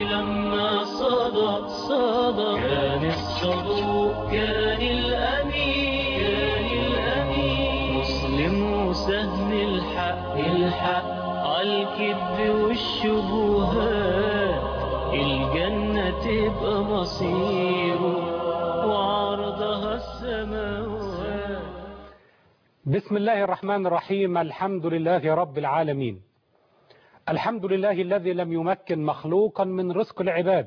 لما صدى صدى كان الصدوق كان الأمين كان الأمين مسلم وسهم الحق الحق عالكذب والشبهات الجنة تبقى مصيره وعرضها السماوات بسم الله الرحمن الرحيم الحمد لله رب العالمين الحمد لله الذي لم يمكن مخلوقا من رزق العباد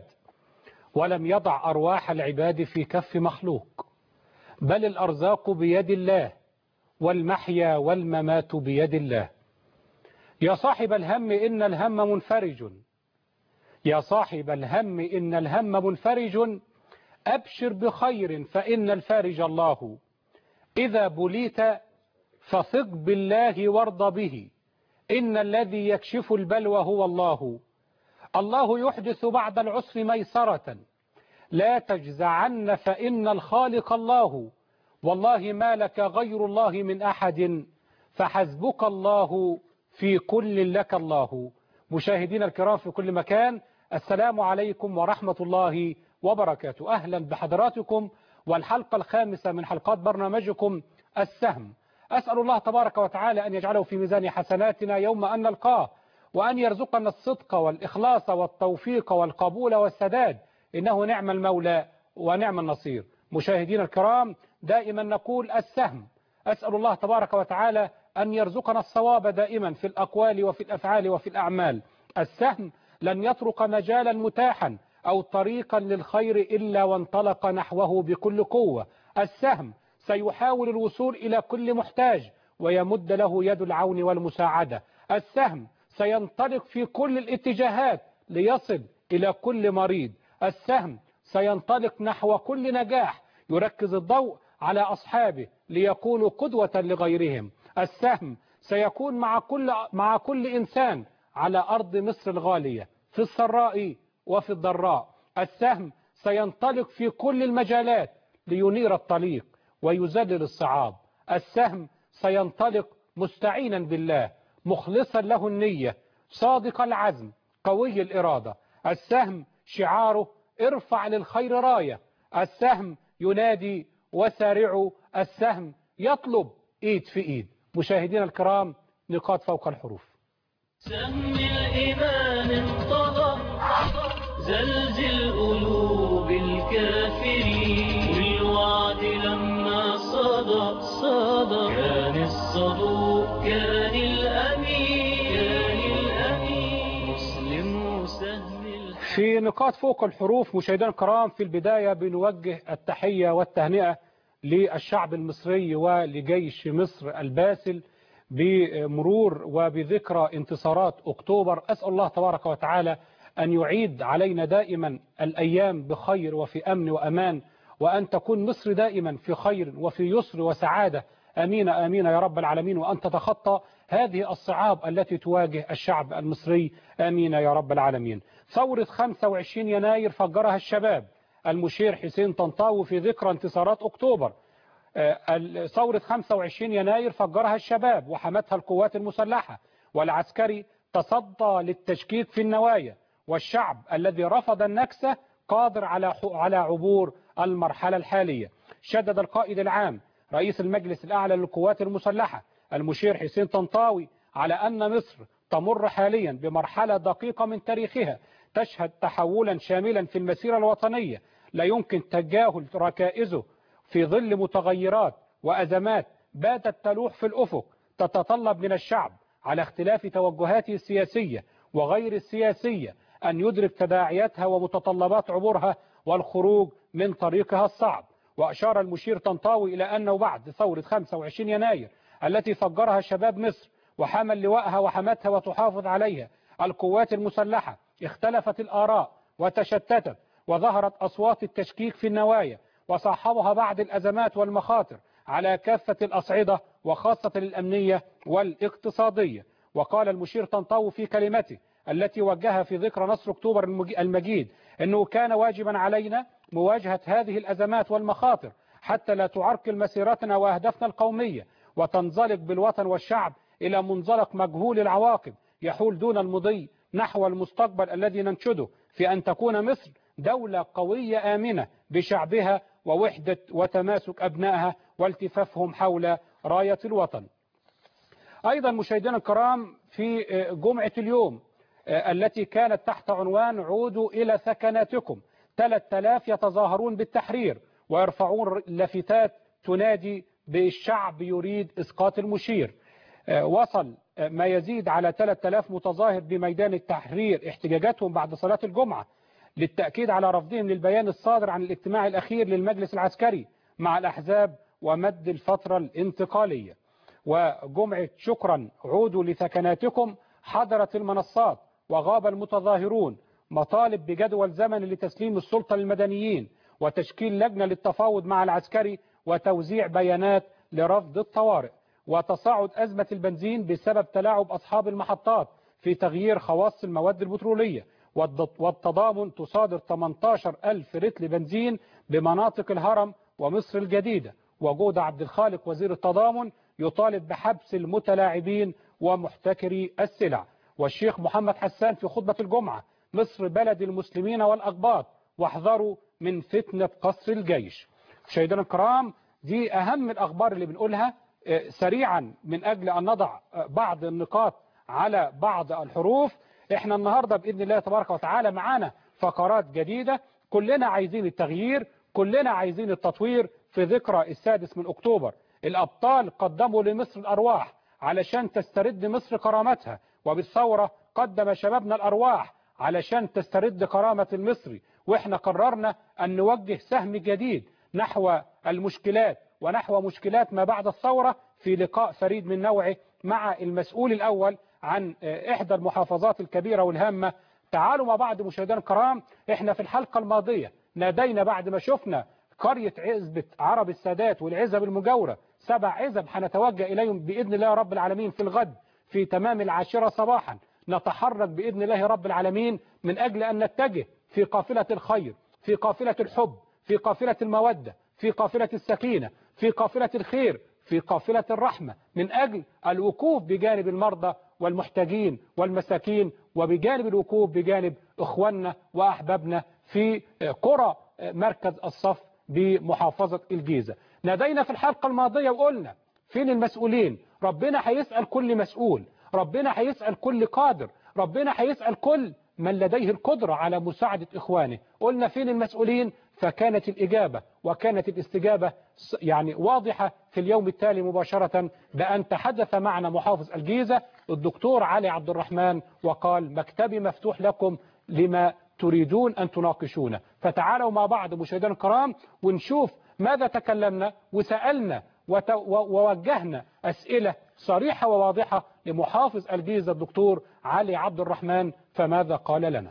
ولم يضع أرواح العباد في كف مخلوق بل الأرزاق بيد الله والمحيا والممات بيد الله يا صاحب الهم إن الهم منفرج يا صاحب الهم إن الهم منفرج أبشر بخير فإن الفارج الله إذا بليت فثق بالله وارض به إن الذي يكشف البلوى هو الله الله يحدث بعد العسر ميسرة لا تجزعن فإن الخالق الله والله ما لك غير الله من أحد فحسبك الله في كل لك الله مشاهدينا الكرام في كل مكان السلام عليكم ورحمة الله وبركاته أهلا بحضراتكم والحلقة الخامسة من حلقات برنامجكم السهم أسأل الله تبارك وتعالى أن يجعله في ميزان حسناتنا يوم أن نلقاه وأن يرزقنا الصدق والإخلاص والتوفيق والقبول والسداد إنه نعم المولى ونعم النصير مشاهدينا الكرام دائما نقول السهم أسأل الله تبارك وتعالى أن يرزقنا الصواب دائما في الأقوال وفي الأفعال وفي الأعمال السهم لن يطرق مجالا متاحا أو طريقا للخير إلا وانطلق نحوه بكل قوة السهم سيحاول الوصول إلى كل محتاج ويمد له يد العون والمساعدة السهم سينطلق في كل الاتجاهات ليصل إلى كل مريض السهم سينطلق نحو كل نجاح يركز الضوء على أصحابه ليكونوا قدوة لغيرهم السهم سيكون مع كل, مع كل إنسان على أرض مصر الغالية في السراء وفي الضراء السهم سينطلق في كل المجالات لينير الطريق ويذلل الصعاب السهم سينطلق مستعينا بالله مخلصا له النية صادق العزم قوي الإرادة السهم شعاره ارفع للخير راية السهم ينادي وسارعوا السهم يطلب ايد في ايد مشاهدينا الكرام نقاط فوق الحروف سهم الإيمان انطلق زلزل قلوب الكافرين والوعد لما صدى صدى كان الصدوق كان الأمين كان الأمين مسلم وسهم الحق في نقاط فوق الحروف مشاهدينا الكرام في البداية بنوجه التحية والتهنئة للشعب المصري ولجيش مصر الباسل بمرور وبذكرى انتصارات أكتوبر أسأل الله تبارك وتعالى أن يعيد علينا دائما الأيام بخير وفي أمن وأمان وأن تكون مصر دائما في خير وفي يسر وسعادة أمين أمين يا رب العالمين وأن تتخطى هذه الصعاب التي تواجه الشعب المصري أمين يا رب العالمين ثورة 25 يناير فجرها الشباب المشير حسين طنطاوي في ذكرى انتصارات أكتوبر ثورة 25 يناير فجرها الشباب وحمتها القوات المسلحة والعسكري تصدى للتشكيك في النوايا والشعب الذي رفض النكسة قادر على على عبور المرحلة الحالية شدد القائد العام رئيس المجلس الأعلى للقوات المسلحة المشير حسين طنطاوي على أن مصر تمر حاليا بمرحلة دقيقة من تاريخها تشهد تحولا شاملا في المسيرة الوطنية لا يمكن تجاهل ركائزه في ظل متغيرات وأزمات باتت تلوح في الأفق تتطلب من الشعب على اختلاف توجهاته السياسية وغير السياسية أن يدرك تداعياتها ومتطلبات عبورها والخروج من طريقها الصعب وأشار المشير طنطاوي إلى أنه بعد ثورة 25 يناير التي فجرها شباب مصر وحمل لواءها وحمتها وتحافظ عليها القوات المسلحة اختلفت الآراء وتشتتت وظهرت أصوات التشكيك في النوايا وصاحبها بعض الأزمات والمخاطر على كافة الأصعدة وخاصة الأمنية والاقتصادية وقال المشير طنطاوي في كلمته التي وجهها في ذكرى نصر أكتوبر المجيد أنه كان واجبا علينا مواجهة هذه الأزمات والمخاطر حتى لا تعرقل مسيرتنا وأهدافنا القومية وتنزلق بالوطن والشعب إلى منزلق مجهول العواقب يحول دون المضي نحو المستقبل الذي ننشده في أن تكون مصر دولة قوية آمنة بشعبها ووحدة وتماسك أبنائها والتفافهم حول راية الوطن أيضا مشاهدينا الكرام في جمعة اليوم التي كانت تحت عنوان عودوا إلى سكناتكم 3000 يتظاهرون بالتحرير ويرفعون لافتات تنادي بالشعب يريد إسقاط المشير وصل ما يزيد على 3000 متظاهر بميدان التحرير احتجاجاتهم بعد صلاة الجمعة للتأكيد على رفضهم للبيان الصادر عن الاجتماع الأخير للمجلس العسكري مع الأحزاب ومد الفترة الانتقالية وجمعة شكرا عودوا لسكناتكم حضرت المنصات وغاب المتظاهرون مطالب بجدول زمن لتسليم السلطة للمدنيين وتشكيل لجنة للتفاوض مع العسكري وتوزيع بيانات لرفض الطوارئ وتصاعد أزمة البنزين بسبب تلاعب أصحاب المحطات في تغيير خواص المواد البترولية والتضامن تصادر 18 ألف رتل بنزين بمناطق الهرم ومصر الجديدة وجود عبد الخالق وزير التضامن يطالب بحبس المتلاعبين ومحتكري السلع والشيخ محمد حسان في خطبة الجمعة مصر بلد المسلمين والأقباط واحذروا من فتنة قصر الجيش مشاهدينا الكرام دي أهم الأخبار اللي بنقولها سريعا من أجل أن نضع بعض النقاط على بعض الحروف احنا النهاردة بإذن الله تبارك وتعالى معانا فقرات جديدة كلنا عايزين التغيير كلنا عايزين التطوير في ذكرى السادس من أكتوبر الأبطال قدموا لمصر الأرواح علشان تسترد مصر كرامتها وبالثورة قدم شبابنا الأرواح علشان تسترد كرامة المصري واحنا قررنا أن نوجه سهم جديد نحو المشكلات ونحو مشكلات ما بعد الثورة في لقاء فريد من نوعه مع المسؤول الأول عن إحدى المحافظات الكبيرة والهامة تعالوا مع بعض مشاهدينا الكرام احنا في الحلقة الماضية نادينا بعد ما شفنا قرية عزبة عرب السادات والعزب المجاورة سبع عزب هنتوجه إليهم بإذن الله رب العالمين في الغد في تمام العاشرة صباحا نتحرك بإذن الله رب العالمين من أجل أن نتجه في قافلة الخير في قافلة الحب في قافلة المودة في قافلة السكينة في قافلة الخير في قافلة الرحمة من أجل الوقوف بجانب المرضى والمحتاجين والمساكين وبجانب الوقوف بجانب إخواننا وأحبابنا في قرى مركز الصف بمحافظة الجيزة نادينا في الحلقة الماضية وقلنا فين المسؤولين ربنا هيسأل كل مسؤول ربنا هيسأل كل قادر ربنا هيسأل كل من لديه القدرة على مساعدة إخوانه قلنا فين المسؤولين فكانت الإجابة وكانت الاستجابة يعني واضحة في اليوم التالي مباشرة بأن تحدث معنا محافظ الجيزة الدكتور علي عبد الرحمن وقال مكتبي مفتوح لكم لما تريدون أن تناقشونه فتعالوا مع بعض مشاهدينا الكرام ونشوف ماذا تكلمنا وسألنا ووجهنا أسئلة صريحة وواضحة لمحافظ الجيزة الدكتور علي عبد الرحمن فماذا قال لنا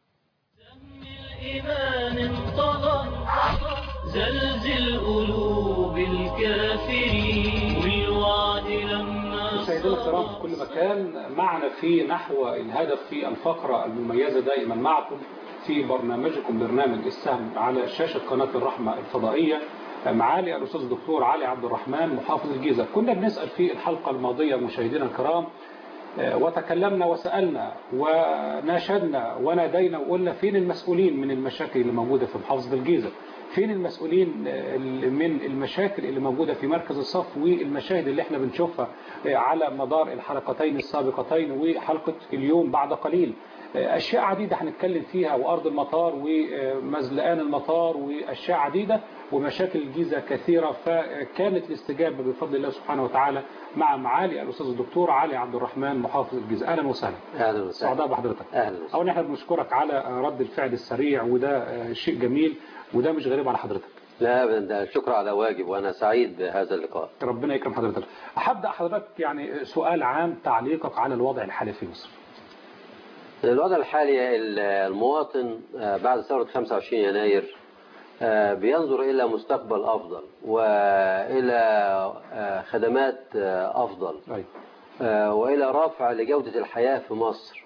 الإيمان انطلق زلزل قلوب الكافرين والوعد لما مشاهدينا الكرام في كل مكان معنا في نحو الهدف في الفقرة المميزة دائما معكم في برنامجكم برنامج السهم على شاشة قناة الرحمة الفضائية معالي الأستاذ الدكتور علي عبد الرحمن محافظ الجيزة كنا بنسأل في الحلقة الماضية مشاهدينا الكرام وتكلمنا وسألنا وناشدنا ونادينا وقلنا فين المسؤولين من المشاكل اللي موجودة في محافظة الجيزة فين المسؤولين من المشاكل اللي موجودة في مركز الصف والمشاهد اللي احنا بنشوفها على مدار الحلقتين السابقتين وحلقة اليوم بعد قليل أشياء عديدة هنتكلم فيها وأرض المطار ومزلقان المطار وأشياء عديدة ومشاكل الجيزة كثيرة فكانت الاستجابة بفضل الله سبحانه وتعالى مع معالي الأستاذ الدكتور علي عبد الرحمن محافظ الجيزة أهلا وسهلا أهلا وسهلا سعداء بحضرتك أهلا وسهلا أولا احنا بنشكرك على رد الفعل السريع وده شيء جميل وده مش غريب على حضرتك لا أبدا ده الشكر على واجب وأنا سعيد بهذا اللقاء ربنا يكرم حضرتك هبدأ حضرتك يعني سؤال عام تعليقك على الوضع الحالي في مصر الوضع الحالي المواطن بعد ثورة 25 يناير بينظر إلى مستقبل أفضل وإلى خدمات أفضل أيوة. وإلى رفع لجودة الحياة في مصر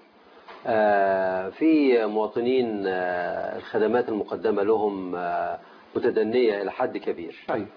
في مواطنين الخدمات المقدمة لهم متدنية إلى حد كبير أيوة.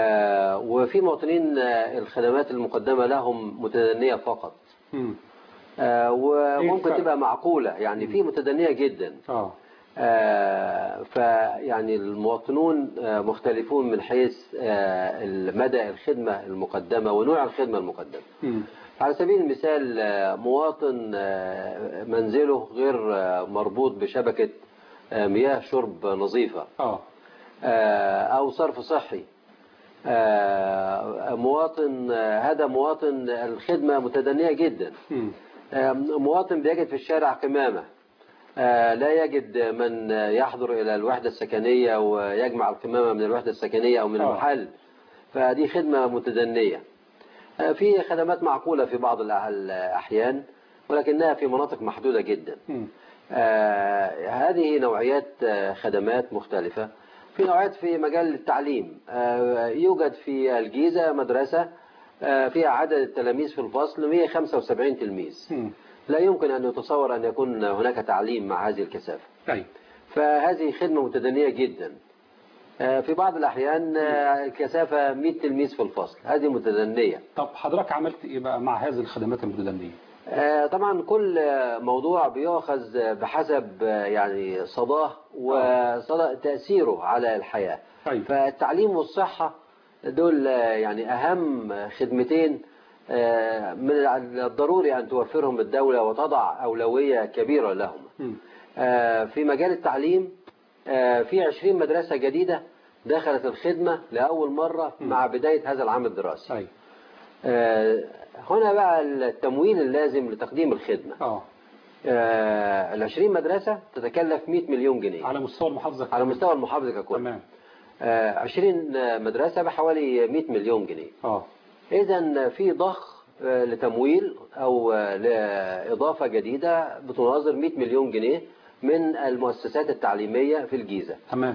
وفي مواطنين الخدمات المقدمة لهم متدنية فقط م. آه، وممكن الفرق؟ تبقى معقولة يعني في متدنية جدا اه آه، فيعني المواطنون آه، مختلفون من حيث آه، مدى الخدمة المقدمة ونوع الخدمة المقدمة مم. على سبيل المثال آه، مواطن آه، منزله غير آه، مربوط بشبكة آه، مياه شرب نظيفة اه آه، أو صرف صحي آه، مواطن آه، هذا مواطن الخدمة متدنية جدا مم. آه، مواطن بيجد في الشارع قمامة آه، لا يجد من يحضر إلى الوحدة السكنية ويجمع القمامة من الوحدة السكنية أو من آه. المحل فدي خدمة متدنية آه، في خدمات معقولة في بعض الأح- الأحيان ولكنها في مناطق محدودة جدا مم. آه، هذه نوعيات آه، خدمات مختلفة في نوعيات في مجال التعليم آه، يوجد في الجيزة مدرسة آه، فيها عدد التلاميذ في الفصل 175 تلميذ مم. لا يمكن أن يتصور أن يكون هناك تعليم مع هذه الكثافة طيب فهذه خدمة متدنية جدا آه، في بعض الأحيان آه، الكثافة 100 تلميذ في الفصل هذه متدنية طب حضرتك عملت ايه بقى مع هذه الخدمات المتدنيه آه، طبعا كل آه، موضوع بيؤخذ آه، بحسب آه، يعني صداه وصدى تأثيره على الحياة طيب فالتعليم والصحة دول آه، يعني أهم خدمتين آه، من الضروري أن توفرهم الدولة وتضع أولوية كبيرة لهم مم. آه، في مجال التعليم آه، في 20 مدرسة جديدة دخلت الخدمة لأول مرة مع بداية هذا العام الدراسي طيب آه، هنا بقى التمويل اللازم لتقديم الخدمة اه آه، ال 20 مدرسة تتكلف 100 مليون جنيه على مستوى المحافظه على مستوى المحافظة ككل تمام آه، 20 مدرسة بحوالي 100 مليون جنيه اه إذا في ضخ آه، لتمويل أو آه، لإضافة جديدة بتناظر 100 مليون جنيه من المؤسسات التعليمية في الجيزة تمام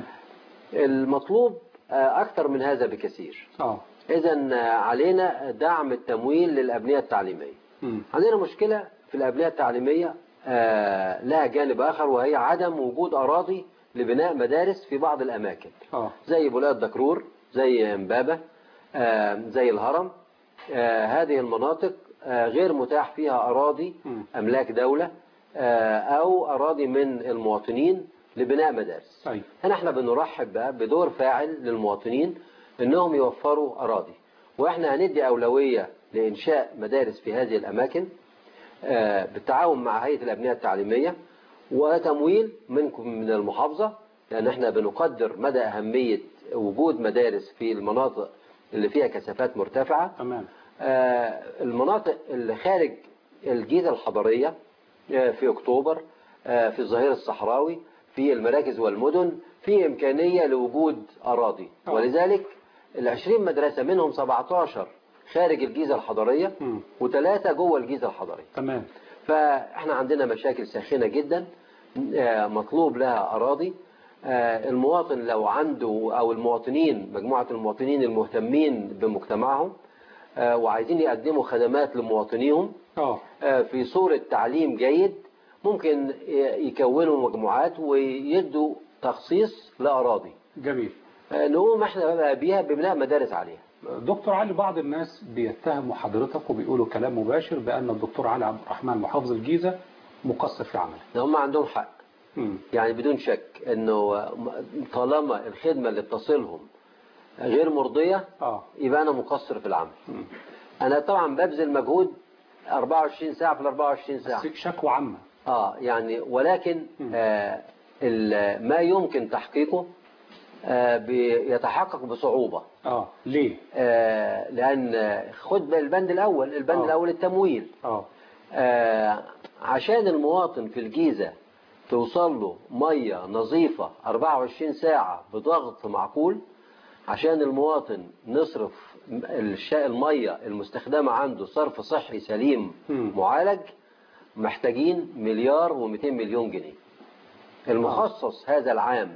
المطلوب آه، أكثر من هذا بكثير اه إذا علينا دعم التمويل للأبنية التعليمية مم. عندنا مشكلة في الأبنية التعليمية آه، لها جانب آخر وهي عدم وجود أراضي لبناء مدارس في بعض الأماكن اه زي بلاد دكرور زي امبابة آه، زي الهرم آه، هذه المناطق آه، غير متاح فيها أراضي مم. أملاك دولة آه، أو أراضي من المواطنين لبناء مدارس طيب هنا احنا بنرحب بقى بدور فاعل للمواطنين انهم يوفروا اراضي واحنا هندي اولويه لانشاء مدارس في هذه الاماكن آه، بالتعاون مع هيئه الابنيه التعليميه وتمويل منكم من المحافظه لان احنا بنقدر مدى اهميه وجود مدارس في المناطق اللي فيها كثافات مرتفعه تمام آه، المناطق اللي خارج الجيزة الحضرية آه، في أكتوبر آه، في الظهير الصحراوي في المراكز والمدن في إمكانية لوجود أراضي آه. ولذلك العشرين مدرسة منهم 17 خارج الجيزة الحضرية مم. وثلاثة جوه الجيزة الحضرية تمام فاحنا عندنا مشاكل ساخنة جدا آه، مطلوب لها أراضي آه، المواطن لو عنده أو المواطنين مجموعة المواطنين المهتمين بمجتمعهم آه، وعايزين يقدموا خدمات لمواطنيهم اه آه، في صورة تعليم جيد ممكن ي- يكونوا مجموعات ويدوا تخصيص لأراضي جميل آه، نقوم احنا بقى بيها ببناء مدارس عليها دكتور علي بعض الناس بيتهموا حضرتك وبيقولوا كلام مباشر بأن الدكتور علي عبد الرحمن محافظ الجيزة مقصر في عمله هم عندهم حق مم. يعني بدون شك انه طالما الخدمة اللي بتصلهم غير مرضية اه يبقى انا مقصر في العمل مم. انا طبعا ببذل مجهود 24 ساعة في ال 24 ساعة بس شكوى عامة اه يعني ولكن مم. آه ال- ما يمكن تحقيقه آه بيتحقق بصعوبة اه ليه آه لان آه، خد البند الاول البند آه. الاول التمويل اه آه عشان المواطن في الجيزة توصل له مية نظيفة 24 ساعة بضغط معقول عشان المواطن نصرف الش- المية المستخدمة عنده صرف صحي سليم مم. معالج محتاجين مليار و200 مليون جنيه المخصص هذا العام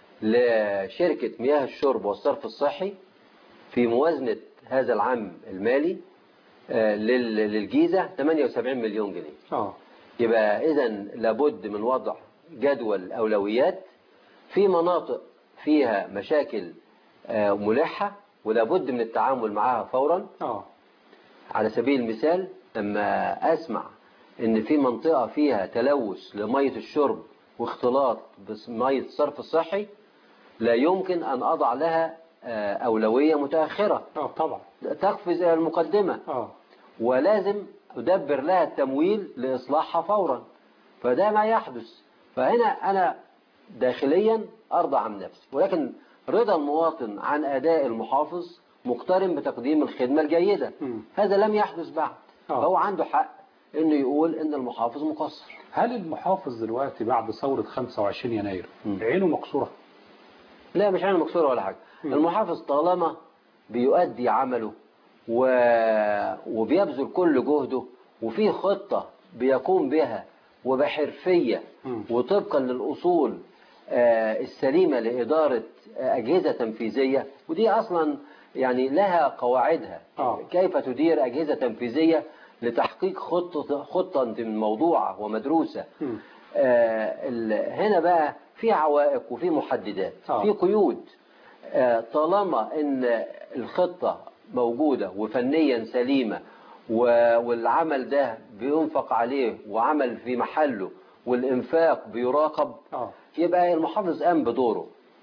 لشركة مياه الشرب والصرف الصحي في موازنة هذا العام المالي آه، لل- للجيزة 78 مليون جنيه اه يبقى إذا لابد من وضع جدول أولويات في مناطق فيها مشاكل آه، ملحة ولابد من التعامل معها فورا اه على سبيل المثال لما أسمع ان في منطقة فيها تلوث لمية الشرب واختلاط بمية الصرف الصحي لا يمكن ان اضع لها آه، اولوية متأخرة اه طبعا تقفز الى المقدمة اه ولازم أدبر لها التمويل لإصلاحها فورا فده ما يحدث فهنا أنا داخليا أرضى عن نفسي ولكن رضا المواطن عن أداء المحافظ مقترن بتقديم الخدمة الجيدة مم. هذا لم يحدث بعد آه. فهو عنده حق انه يقول ان المحافظ مقصر هل المحافظ دلوقتي بعد ثورة 25 يناير مم. عينه مقصورة؟ لا مش عين مكسورة ولا حاجة مم. المحافظ طالما بيؤدي عمله و... وبيبذل كل جهده وفي خطة بيقوم بها وبحرفية مم. وطبقا للأصول آه، السليمة لإدارة آه، أجهزة تنفيذية ودي أصلا يعني لها قواعدها آه. كيف تدير أجهزة تنفيذية لتحقيق خطة خطة موضوعة ومدروسة مم. آه، ال- هنا بقى في عوائق وفي محددات آه. في قيود آه، طالما ان الخطة موجودة وفنيا سليمة و- والعمل ده بينفق عليه وعمل في محله والإنفاق بيراقب اه يبقى المحافظ قام بدوره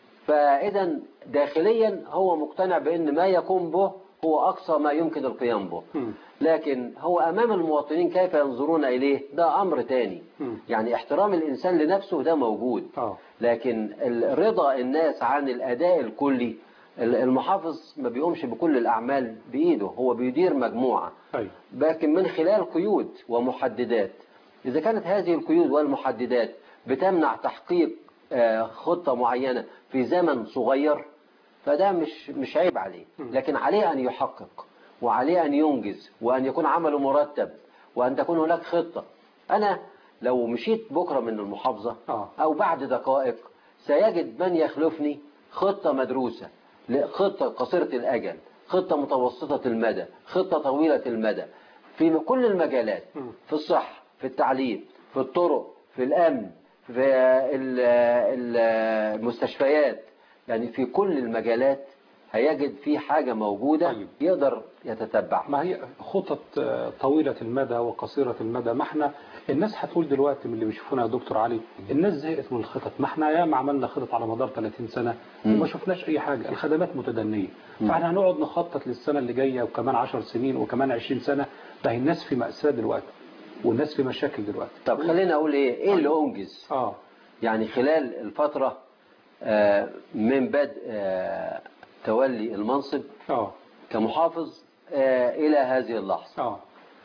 فإذا داخليا هو مقتنع بأن ما يقوم به هو أقصى ما يمكن القيام به مم. لكن هو أمام المواطنين كيف ينظرون إليه ده أمر تاني مم. يعني احترام الإنسان لنفسه ده موجود اه لكن ال- رضا الناس عن الأداء الكلي ال- المحافظ ما بيقومش بكل الأعمال بإيده هو بيدير مجموعة ايوه لكن من خلال قيود ومحددات إذا كانت هذه القيود والمحددات بتمنع تحقيق آه، خطة معينة في زمن صغير فده مش مش عيب عليه لكن عليه أن يحقق وعليه أن ينجز وأن يكون عمله مرتب وأن تكون هناك خطة أنا لو مشيت بكرة من المحافظة آه. أو بعد دقائق سيجد من يخلفني خطة مدروسة خطة قصيرة الأجل خطة متوسطة المدى خطة طويلة المدى في كل المجالات مم. في الصحة في التعليم في الطرق في الأمن في ال- ال- المستشفيات يعني في كل المجالات هيجد في حاجة موجودة طيب. يقدر يتتبعها ما هي خطط آه، طويلة المدى وقصيرة المدى ما احنا الناس هتقول دلوقتي من اللي بيشوفونا يا دكتور علي الناس زهقت من الخطط ما احنا ياما عملنا خطط على مدار 30 سنة مم. وما شفناش اي حاجة الخدمات متدنية فاحنا هنقعد نخطط للسنة اللي جاية وكمان 10 سنين وكمان 20 سنة ده الناس في مأساة دلوقتي والناس في مشاكل دلوقتي طب خلينا أقول إيه إيه اللي أنجز اه يعني خلال الفترة آه، من بدء آه، تولي المنصب اه كمحافظ آه، إلى هذه اللحظة اه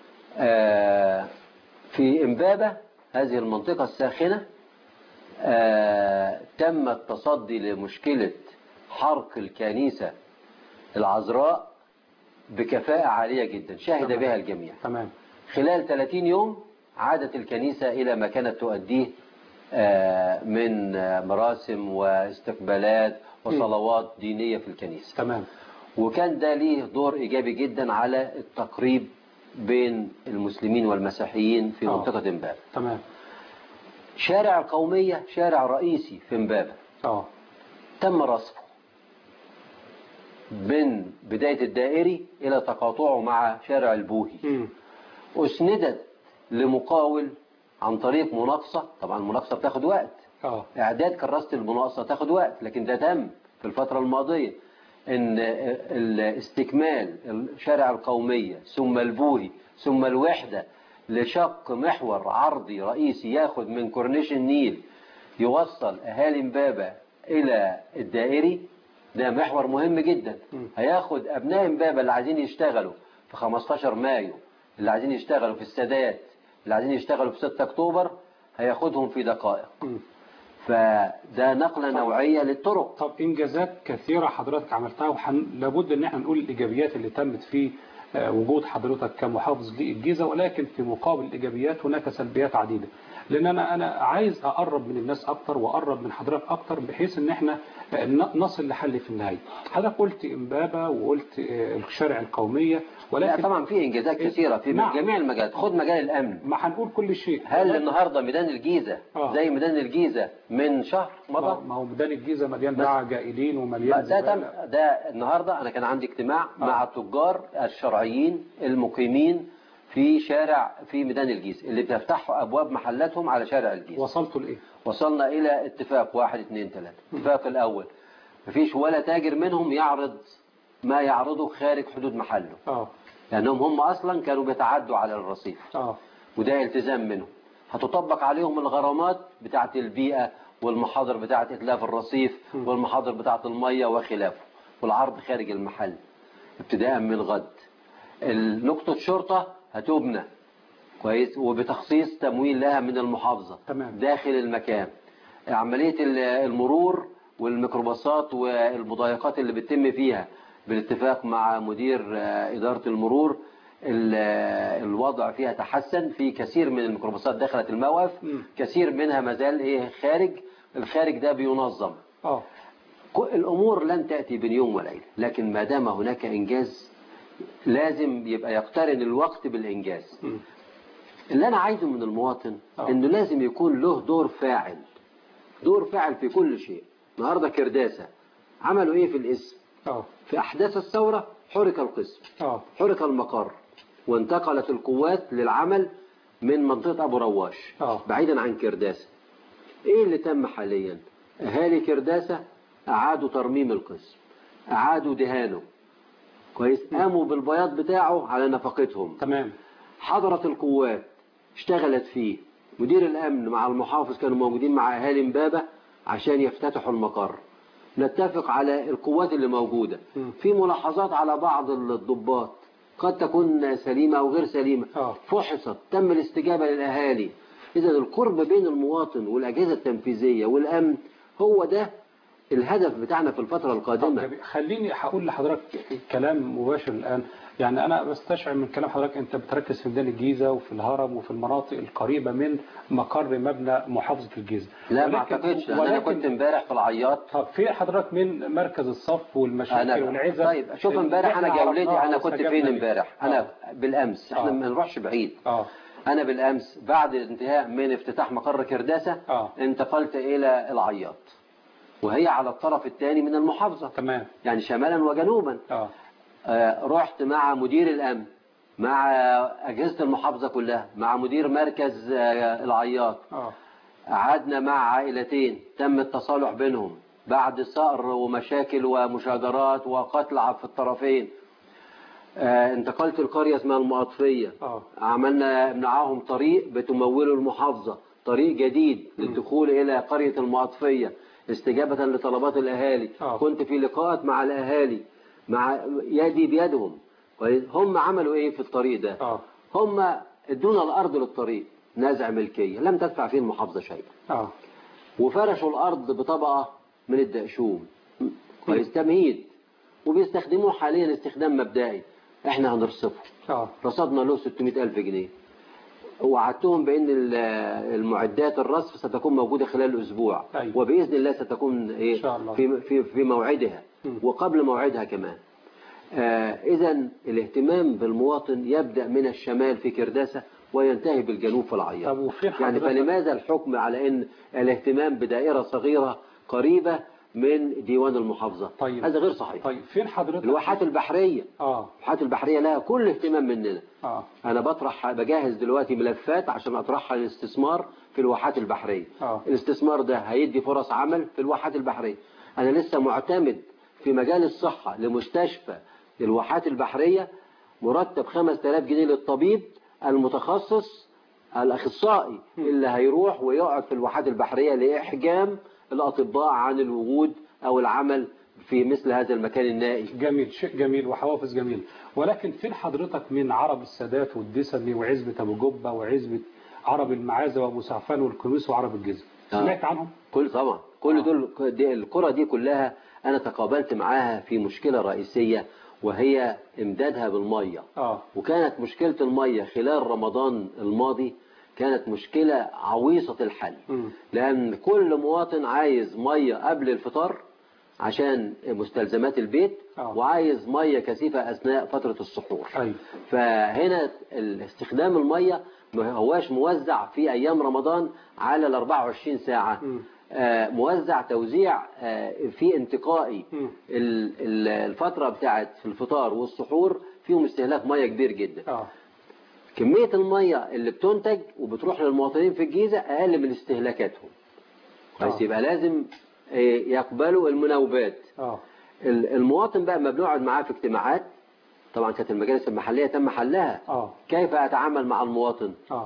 آه، في إمبابة هذه المنطقة الساخنة آه، تم التصدي لمشكلة حرق الكنيسة العذراء بكفاءة عالية جدا شهد تمام. بها الجميع تمام خلال 30 يوم عادت الكنيسة إلى ما كانت تؤديه آه، من آه، مراسم واستقبالات وصلوات دينية في الكنيسة تمام وكان ده ليه دور إيجابي جدا على التقريب بين المسلمين والمسيحيين في آه. منطقة إمبابة تمام شارع القومية شارع رئيسي في إمبابة اه تم رصفه من بداية الدائري إلى تقاطعه مع شارع البوهي مم. أسندت لمقاول عن طريق مناقصة طبعا المناقصة بتاخد وقت اه إعداد كراسة المناقصة تاخد وقت لكن ده تم في الفترة الماضية إن الاستكمال شارع القومية ثم البوهي ثم الوحدة لشق محور عرضي رئيسي ياخد من كورنيش النيل يوصل أهالي امبابة إلى الدائري ده محور مهم جدا م. هياخد أبناء امبابة اللي عايزين يشتغلوا في 15 مايو اللي عايزين يشتغلوا في السادات اللي عايزين يشتغلوا في 6 أكتوبر هياخدهم في دقائق مم. فده نقلة نوعية للطرق طب انجازات كثيره حضرتك عملتها وحن... لابد ان احنا نقول الايجابيات اللي تمت في آه، وجود حضرتك كمحافظ للجيزه ولكن في مقابل الايجابيات هناك سلبيات عديده لان انا انا عايز اقرب من الناس اكتر واقرب من حضرتك اكتر بحيث ان احنا آه، ن- نصل لحل في النهايه حضرتك قلت امبابه وقلت آه، الشارع القوميه لا ولكن طبعا في انجازات كثيرة في نعم. جميع المجالات خد مجال الامن ما هنقول كل شيء هل النهاردة ميدان الجيزة آه. زي ميدان الجيزة من شهر ما مضى ما هو ميدان الجيزه مليان بس- باع جائلين ومليان ده تم زبالة. ده النهاردة انا كان عندي اجتماع آه. مع التجار الشرعيين المقيمين في شارع في ميدان الجيزة اللي بيفتحوا أبواب محلاتهم على شارع الجيزة وصلتوا لايه وصلنا إلى اتفاق واحد اثنين ثلاثة اتفاق الأول مفيش ولا تاجر منهم يعرض ما يعرضه خارج حدود محله اه لأنهم هم أصلا كانوا بيتعدوا على الرصيف اه وده التزام منهم هتطبق عليهم الغرامات بتاعة البيئة والمحاضر بتاعة إتلاف الرصيف والمحاضر بتاعة المية وخلافه والعرض خارج المحل ابتداء من غد نقطة شرطة هتبنى كويس وبتخصيص تمويل لها من المحافظة تمام. داخل المكان عملية ال- المرور والميكروباصات والمضايقات اللي بتتم فيها بالاتفاق مع مدير آه، إدارة المرور ال- آه، الوضع فيها تحسن في كثير من الميكروباصات دخلت الموقف مم. كثير منها مازال ايه خارج الخارج ده بينظم اه كل- الأمور لن تأتي بين يوم وليلة لكن ما دام هناك إنجاز لازم يبقى يقترن الوقت بالإنجاز مم. اللي أنا عايزه من المواطن آه. إنه لازم يكون له دور فاعل دور فاعل في كل شيء النهاردة كرداسة عملوا إيه في الاسم اه في أحداث الثورة حرك القسم اه حرك المقر وانتقلت القوات للعمل من منطقة أبو رواش آه. بعيدا عن كرداسة إيه اللي تم حاليا أهالي كرداسة أعادوا ترميم القسم أعادوا دهانه كويس قاموا بالبياض بتاعه على نفقتهم تمام حضرت القوات اشتغلت فيه مدير الأمن مع المحافظ كانوا موجودين مع أهالي امبابة عشان يفتتحوا المقر نتفق على القوات اللي موجودة م. في ملاحظات على بعض الضباط قد تكون سليمة أو غير سليمة آه. فحصت تم الاستجابة للأهالي إذا القرب بين المواطن والأجهزة التنفيذية والأمن هو ده الهدف بتاعنا في الفترة طب القادمة جميل. خليني هقول لحضرتك كلام مباشر الآن يعني أنا بستشعر من كلام حضرتك أنت بتركز في ميدان الجيزة وفي الهرم وفي المناطق القريبة من مقر مبنى محافظة الجيزة لا ما ولكن- أعتقدش لأن أنا كنت امبارح في العياط طب في حضرتك من مركز الصف والمشاكل انا والعزب طيب شوف اللي امبارح انا إحنا جولتي عرفناها انا كنت واستجبنا فين ليه. امبارح انا بالامس احنا آه. ما نروحش بعيد اه انا بالامس بعد الانتهاء من افتتاح مقر كرداسه آه. انتقلت الى العياط وهي على الطرف الثاني من المحافظه تمام يعني شمالا وجنوبا اه آه، رحت مع مدير الامن مع اجهزه المحافظه كلها مع مدير مركز آه، العياط اه قعدنا مع عائلتين تم التصالح بينهم بعد ثأر ومشاكل ومشاجرات وقتل في الطرفين آه، انتقلت القرية اسمها المقطفية اه عملنا معاهم طريق بتموله المحافظة طريق جديد للدخول إلى قرية المقطفية استجابة لطلبات الأهالي آه. كنت في لقاءات مع الأهالي مع يدي بيدهم كويس؟ هم عملوا إيه في الطريق ده اه هم ادونا الأرض للطريق نزع ملكية لم تدفع فيه المحافظة شيئا اه وفرشوا الأرض بطبقة من الدقشوم كويس تمهيد وبيستخدموه حاليا استخدام مبدئي احنا هنرصفه اه رصدنا له 600 ألف جنيه وعدتهم بأن ال- المعدات الرصف ستكون موجودة خلال أسبوع أيوة. وبإذن الله ستكون إيه إن شاء الله. في, في, في موعدها مم. وقبل موعدها كمان آه إذا الاهتمام بالمواطن يبدأ من الشمال في كرداسة وينتهي بالجنوب في العياط طب وفين يعني حضرتك فلماذا الحكم على أن الاهتمام بدائرة صغيرة قريبة من ديوان المحافظة طيب. هذا غير صحيح طيب فين حضرتك الواحات البحرية اه الواحات البحرية لها كل اهتمام مننا اه أنا بطرح بجهز دلوقتي ملفات عشان أطرحها للاستثمار في الواحات البحرية آه. الاستثمار ده هيدي فرص عمل في الواحات البحرية أنا لسه معتمد في مجال الصحة لمستشفى الواحات البحرية مرتب 5000 جنيه للطبيب المتخصص الأخصائي اللي هيروح ويقعد في الواحات البحرية لإحجام الأطباء عن الوجود أو العمل في مثل هذا المكان النائي جميل شيء جميل وحوافز جميل ولكن فين حضرتك من عرب السادات والدسمي وعزبة أبو جبة وعزبة عرب المعازة وأبو سعفان والكنوس وعرب الجزم آه. سمعت عنهم؟ كل طبعا كل آه. دول دي القرى دي كلها انا تقابلت معاها في مشكلة رئيسية وهي امدادها بالمية اه وكانت مشكلة المية خلال رمضان الماضي كانت مشكلة عويصة الحل مم. لأن كل مواطن عايز مية قبل الفطار عشان مستلزمات البيت آه. وعايز مية كثيفة أثناء فترة السحور أيوة. فهنا استخدام المية ما هواش موزع في أيام رمضان على ال 24 ساعة مم. آه، موزع توزيع آه، في انتقائي مم. ال- ال- الفترة بتاعت الفطار والسحور فيهم استهلاك مية كبير جدا اه كمية المية اللي بتنتج وبتروح للمواطنين في الجيزة أقل من استهلاكاتهم كويس آه. يبقى لازم آه، يقبلوا المناوبات اه ال- المواطن بقى ما بنقعد معاه في اجتماعات طبعا كانت المجالس المحلية تم حلها اه كيف أتعامل مع المواطن اه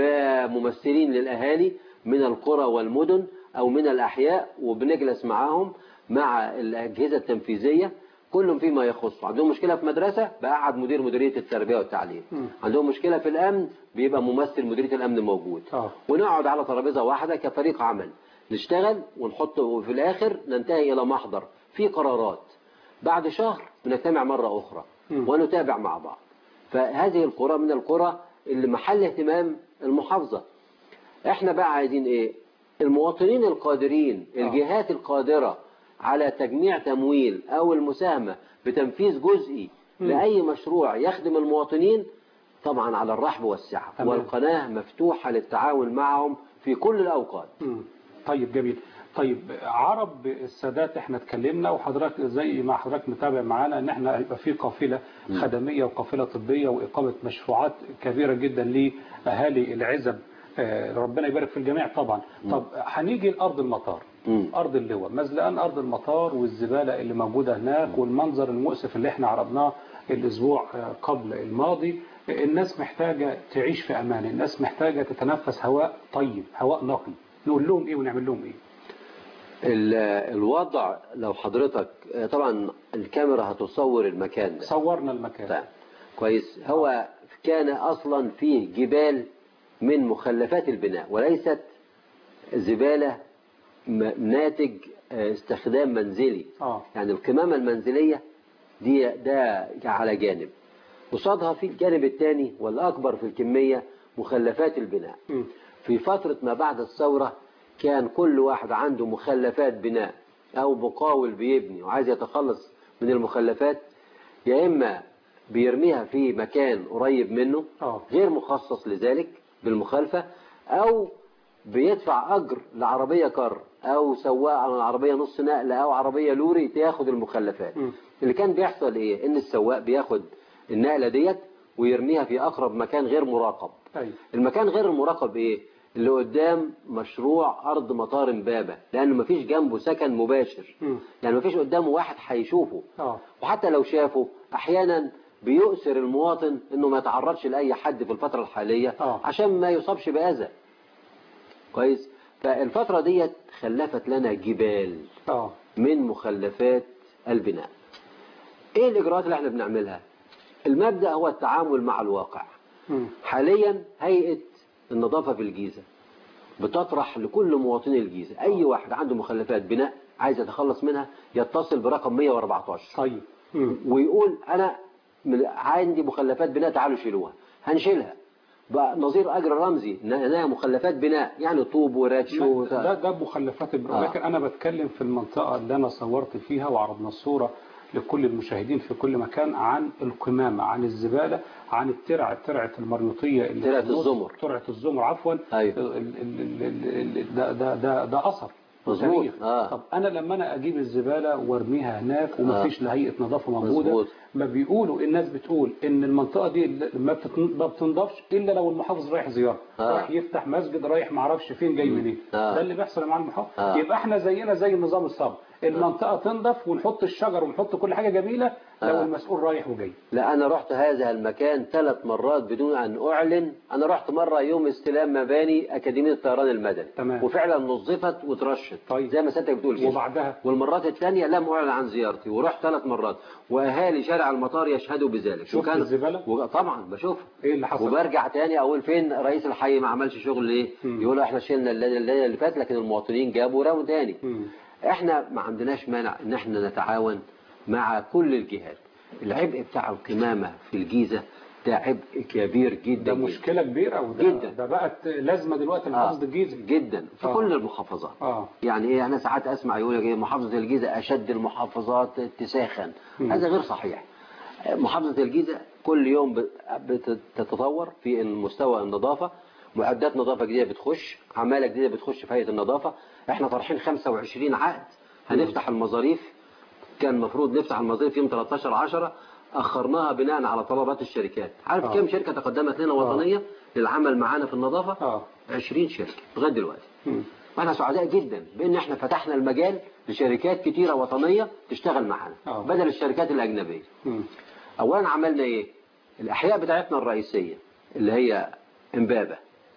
بممثلين للأهالي من القرى والمدن أو من الأحياء وبنجلس معاهم مع الأجهزة التنفيذية كلهم فيما يخص عندهم مشكلة في مدرسة بقعد مدير مديرية التربية والتعليم مم. عندهم مشكلة في الأمن بيبقى ممثل مديرية الأمن موجود اه ونقعد على ترابيزة واحدة كفريق عمل نشتغل ونحط وفي الآخر ننتهي إلى محضر في قرارات بعد شهر بنجتمع مرة أخرى مم. ونتابع مع بعض فهذه القرى من القرى اللي محل اهتمام المحافظة احنا بقى عايزين ايه المواطنين القادرين آه. الجهات القادرة على تجميع تمويل او المساهمة بتنفيذ جزئي مم. لأي مشروع يخدم المواطنين طبعا على الرحب والسعة تمام. والقناة مفتوحة للتعاون معهم في كل الأوقات مم. طيب جميل طيب عرب السادات احنا اتكلمنا وحضرتك زي ما حضرتك متابع معانا ان احنا هيبقى في قافله خدميه وقافله طبيه واقامه مشروعات كبيره جدا لاهالي العزب آه، ربنا يبارك في الجميع طبعا طب هنيجي لارض المطار مم. ارض اللواء مزلقان ارض المطار والزباله اللي موجوده هناك والمنظر المؤسف اللي احنا عرضناه الاسبوع آه، قبل الماضي الناس محتاجه تعيش في امان الناس محتاجه تتنفس هواء طيب هواء نقي نقول لهم ايه ونعمل لهم ايه ال- الوضع لو حضرتك طبعا الكاميرا هتصور المكان ده صورنا المكان طيب كويس هو كان أصلا فيه جبال من مخلفات البناء وليست زبالة م- ناتج آه، استخدام منزلي اه يعني القمامة المنزلية دي ده على جانب قصادها في الجانب الثاني والأكبر في الكمية مخلفات البناء مم. في فترة ما بعد الثورة كان كل واحد عنده مخلفات بناء أو مقاول بيبني وعايز يتخلص من المخلفات يا إما بيرميها في مكان قريب منه اه غير مخصص لذلك بالمخالفة أو بيدفع أجر لعربية كر أو سواق على العربية نص نقل أو عربية لوري تاخد المخلفات مم. اللي كان بيحصل إيه إن السواق بياخد النقلة ديت ويرميها في أقرب مكان غير مراقب ايوه المكان غير المراقب ايه اللي قدام مشروع ارض مطار امبابه لانه مفيش جنبه سكن مباشر مم. يعني مفيش قدامه واحد هيشوفه اه وحتى لو شافه احيانا بيؤثر المواطن انه ما يتعرضش لاي حد في الفتره الحاليه آه. عشان ما يصابش باذى كويس فالفتره ديت خلفت لنا جبال اه من مخلفات البناء ايه الاجراءات اللي احنا بنعملها المبدا هو التعامل مع الواقع مم. حاليا هيئة النظافة في الجيزة بتطرح لكل مواطني الجيزة أي واحد عنده مخلفات بناء عايز يتخلص منها يتصل برقم 114 طيب مم. ويقول أنا من- عندي مخلفات بناء تعالوا شيلوها هنشيلها بقى نظير أجر رمزي إن أنا مخلفات بناء يعني طوب وراتش لا، ده ده مخلفات البناء آه. لكن انا بتكلم في المنطقه اللي انا صورت فيها وعرضنا الصوره لكل المشاهدين في كل مكان عن القمامه عن الزباله عن الترع ترعه المريوطيه اللي ترعة في النص، الزمر. ترعه الزمر عفوا أيوة. ال- ال- ال- ال- ال- ده ده ده, ده اثر مظبوط. وتاريخ. آه. طب انا لما انا اجيب الزباله وارميها هناك ومفيش لا هيئه نظافه موجوده مظبوط. ما بيقولوا الناس بتقول ان المنطقه دي ما بتتن- ما بتنضفش الا لو المحافظ رايح زياره آه. رايح يفتح مسجد رايح ما اعرفش فين جاي منين آه. ده اللي بيحصل مع المحافظ آه. يبقى احنا زينا زي النظام السابق المنطقه تنضف ونحط الشجر ونحط كل حاجه جميله لو آه. المسؤول رايح وجاي لا أنا رحت هذا المكان ثلاث مرات بدون أن أعلن أنا رحت مرة يوم استلام مباني أكاديمية الطيران المدني تمام. وفعلا نظفت وترشت طيب. زي ما سيادتك بتقول كده وبعدها والمرات الثانية لم أعلن عن زيارتي ورحت ثلاث مرات وأهالي شارع المطار يشهدوا بذلك شفت الزبالة؟ و... طبعا بشوفها ايه اللي حصل وبرجع تاني أقول فين رئيس الحي ما عملش شغل ليه مم. يقولوا احنا شلنا الليلة الليلة اللي فاتت لكن المواطنين جابوا ورموا تاني مم. احنا ما عندناش مانع ان احنا نتعاون مع كل الجهات العبء بتاع القمامة في الجيزة ده عبء كبير جدا ده جداً. مشكله كبيره وده جدا. ده بقت لازمه دلوقتي لمحافظه الجيزه جدا في آه. كل المحافظات اه يعني ايه انا ساعات اسمع يقول لك إيه محافظه الجيزه اشد المحافظات اتساخا مم. هذا غير صحيح محافظه الجيزه كل يوم بت- بتتطور في المستوى النظافه معدات نظافه جديده بتخش عماله جديده بتخش في هيئه النظافه احنا طرحين 25 عقد هنفتح المظاريف كان المفروض نفتح المظاريف يوم 13 10 اخرناها بناء على طلبات الشركات عارف آه. كم شركه تقدمت لنا وطنيه للعمل معانا في النظافه اه 20 شركه لغايه دلوقتي مم. واحنا سعداء جدا بان احنا فتحنا المجال لشركات كتيره وطنيه تشتغل معانا آه. بدل الشركات الاجنبيه مم. اولا عملنا ايه الاحياء بتاعتنا الرئيسيه اللي هي امبابه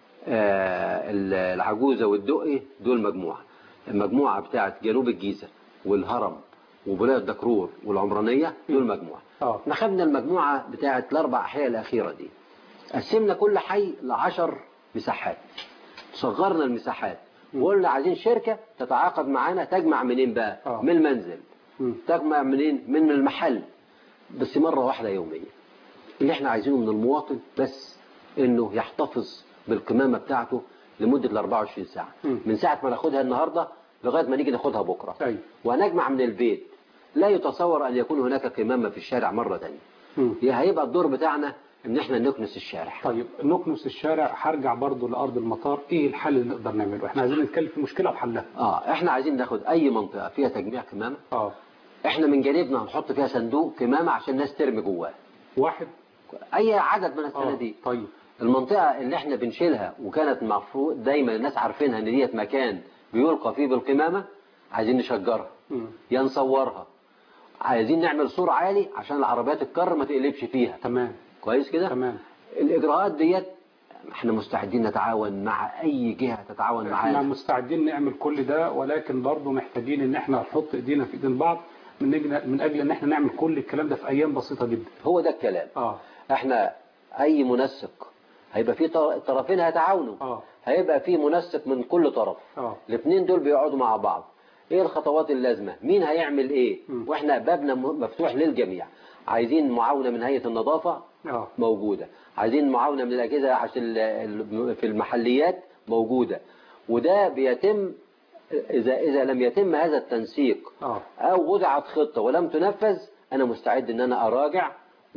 آه العجوزه والدقي دول مجموعه المجموعه بتاعت جنوب الجيزه والهرم وبلاد دكرور والعمرانيه دول مجموعه اه احنا خدنا المجموعه بتاعت الاربع احياء الاخيره دي قسمنا كل حي لعشر مساحات صغرنا المساحات وقلنا عايزين شركه تتعاقد معانا تجمع منين بقى آه. من المنزل مم. تجمع منين من المحل بس مرة واحدة يوميا اللي احنا عايزينه من المواطن بس انه يحتفظ بالقمامة بتاعته لمدة ال 24 ساعة مم. من ساعة ما ناخدها النهاردة لغاية ما نيجي ناخدها بكرة أيوة. وهنجمع من البيت لا يتصور ان يكون هناك قمامة في الشارع مرة تانية مم. هي هيبقى الدور بتاعنا ان احنا نكنس الشارع طيب نكنس الشارع هرجع برضو لأرض المطار ايه الحل اللي نقدر نعمله احنا عايزين نتكلم في مشكلة وحلها اه احنا عايزين ناخد اي منطقة فيها تجميع قمامة اه احنا من جانبنا هنحط فيها صندوق قمامة عشان الناس ترمي جواه واحد اي عدد من اه الصناديق طيب المنطقة اللي احنا بنشيلها وكانت المفروض دايما الناس عارفينها ان ديت مكان بيلقى فيه بالقمامة عايزين نشجرها مم. يا نصورها عايزين نعمل سور عالي عشان العربيات الكر ما تقلبش فيها تمام كويس كده تمام الاجراءات ديت احنا مستعدين نتعاون مع اي جهة تتعاون احنا معانا مستعدين نعمل كل ده ولكن برضو محتاجين ان احنا نحط ايدينا في ايدين بعض من اجل من اجل ان احنا نعمل كل الكلام ده في ايام بسيطة جدا هو ده الكلام اه احنا اي منسق هيبقى في طر- طرفين هيتعاونوا اه هيبقى في منسق من كل طرف اه الاثنين دول بيقعدوا مع بعض ايه الخطوات اللازمه مين هيعمل ايه مم. واحنا بابنا م- مفتوح للجميع عايزين معاونه من هيئه النظافه اه موجوده عايزين معاونه من الاجهزه عشان ال- ال- في المحليات موجوده وده بيتم اذا اذا لم يتم هذا التنسيق اه او وضعت خطه ولم تنفذ انا مستعد ان انا اراجع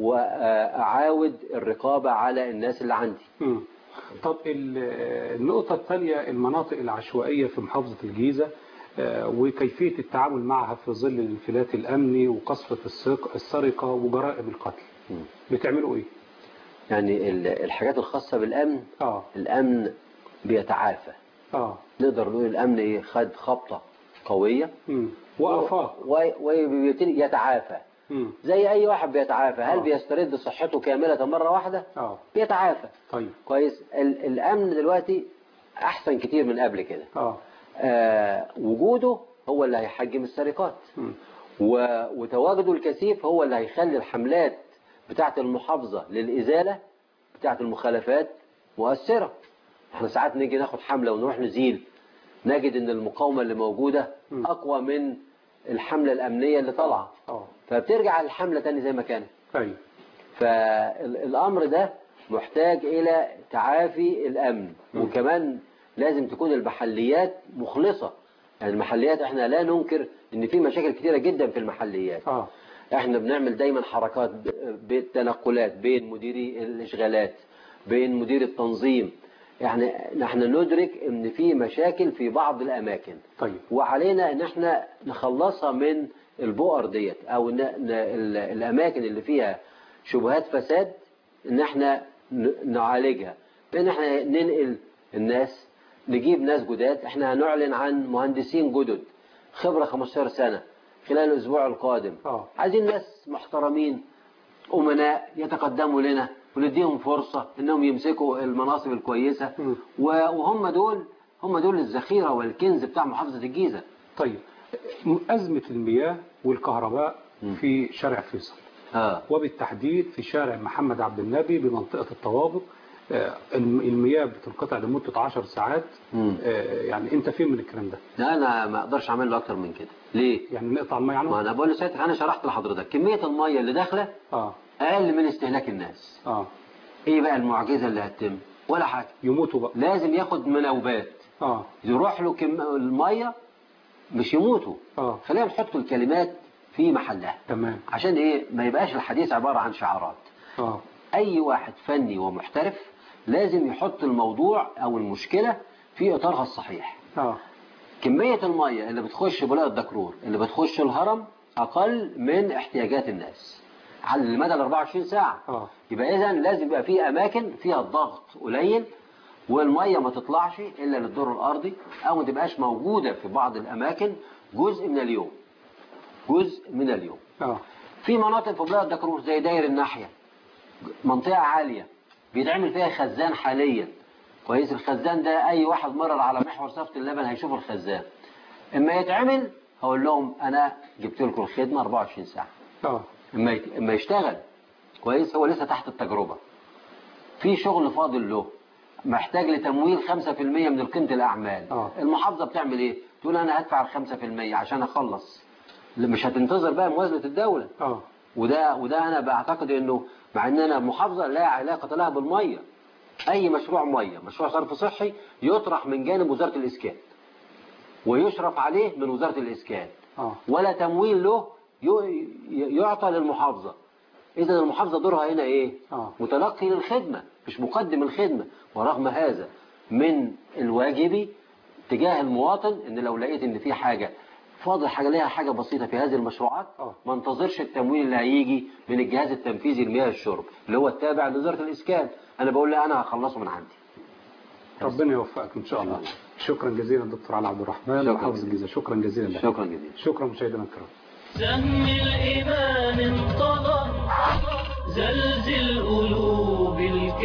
واعاود الرقابه على الناس اللي عندي مم. طب ال- النقطة الثانية المناطق العشوائية في محافظة الجيزة آه، وكيفية التعامل معها في ظل الانفلات الأمني وقصفة السرق- السرقة وجرائم القتل مم. بتعملوا إيه؟ يعني ال- الحاجات الخاصه بالامن آه الامن بيتعافى آه نقدر نقول الامن ايه خد خبطه قويه مم. وأفاق و- وبيبتدي يتعافى مم. زي اي واحد بيتعافى هل آه. بيسترد صحته كامله مره واحده آه بيتعافى طيب كويس ال- الامن دلوقتي احسن كتير من قبل كده آه آه وجوده هو اللي هيحجم السرقات مم. و- وتواجده الكثيف هو اللي هيخلي الحملات بتاعة المحافظة للإزالة بتاعة المخالفات مؤثرة احنا ساعات نيجي ناخد حملة ونروح نزيل نجد ان المقاومة اللي موجودة م. اقوى من الحملة الامنية اللي طالعة آه فبترجع الحملة تاني زي ما كانت طيب فالامر ده محتاج الى تعافي الامن م. وكمان لازم تكون المحليات مخلصة يعني المحليات احنا لا ننكر ان في مشاكل كتيرة جدا في المحليات آه احنا بنعمل دايما حركات ب- بالتنقلات بين مديري الاشغالات بين مدير التنظيم يعني نحن ندرك ان في مشاكل في بعض الاماكن طيب وعلينا ان احنا نخلصها من البؤر ديت او ن... ن... ال- الاماكن اللي فيها شبهات فساد ان احنا ن... نعالجها بان احنا ننقل الناس نجيب ناس جداد احنا هنعلن عن مهندسين جدد خبرة 15 سنة خلال الاسبوع القادم آه عايزين ناس محترمين أمناء يتقدموا لنا ونديهم فرصة انهم يمسكوا المناصب الكويسة م. و- وهم دول هم دول الذخيرة والكنز بتاع محافظة الجيزة طيب أزمة المياه والكهرباء مم. في شارع فيصل اه وبالتحديد في شارع محمد عبد النبي بمنطقة الطوابق آه، الم- المياه بتنقطع لمدة 10 ساعات مم. آه، يعني انت فين من الكلام ده لا انا ما اقدرش اعمل له اكتر من كده ليه يعني نقطع المية ما عنه انا بقول لسيادتك انا شرحت لحضرتك كمية المية اللي داخلة اه اقل من استهلاك الناس اه ايه بقى المعجزة اللي هتتم ولا حاجة يموتوا بقى لازم ياخد مناوبات اه يروح له كم المية مش يموتوا اه خلينا نحط الكلمات في محلها تمام عشان ايه ما يبقاش الحديث عبارة عن شعارات اه اي واحد فني ومحترف لازم يحط الموضوع او المشكلة في اطارها الصحيح اه كمية المية اللي بتخش بلاد دكرور اللي بتخش الهرم اقل من احتياجات الناس على المدى ال 24 ساعة اه يبقى إذا لازم يبقى في أماكن فيها الضغط قليل والمية ما تطلعش إلا للدور الأرضي أو ما تبقاش موجودة في بعض الأماكن جزء من اليوم جزء من اليوم اه في مناطق في بلاد دكرور زي داير الناحية منطقة عالية بيتعمل فيها خزان حاليا كويس الخزان ده أي واحد مرر على محور صفة اللبن هيشوف الخزان اما يتعمل هقول لهم أنا جبت لكم الخدمة 24 ساعة اه اما يت- اما يشتغل كويس هو لسه تحت التجربة في شغل فاضل له محتاج لتمويل 5% من قيمة الأعمال آه. المحافظة بتعمل إيه؟ تقول أنا هدفع ال 5% عشان أخلص مش هتنتظر بقى موازنة الدولة اه وده وده انا بعتقد انه مع ان انا محافظه لا علاقه لها بالميه اي مشروع ميه مشروع صرف صحي يطرح من جانب وزاره الاسكان ويشرف عليه من وزاره الاسكان اه ولا تمويل له ي- يعطى للمحافظه اذا المحافظه دورها هنا ايه آه. متلقي للخدمه مش مقدم الخدمه ورغم هذا من الواجب تجاه المواطن ان لو لقيت ان في حاجه فاضل حاجه ليها حاجه بسيطه في هذه المشروعات آه. ما انتظرش التمويل اللي هيجي من الجهاز التنفيذي لمياه الشرب اللي هو التابع لوزاره الاسكان انا بقول لا انا هخلصه من عندي ربنا يوفقك ان شاء الله شكرا جزيلا دكتور علي عبد الرحمن شكرا. محافظ الجيزه شكرا جزيلا لك شكرا جزيلا شكرا مشاهدينا الكرام سهم الإيمان انطلق زلزل قلوب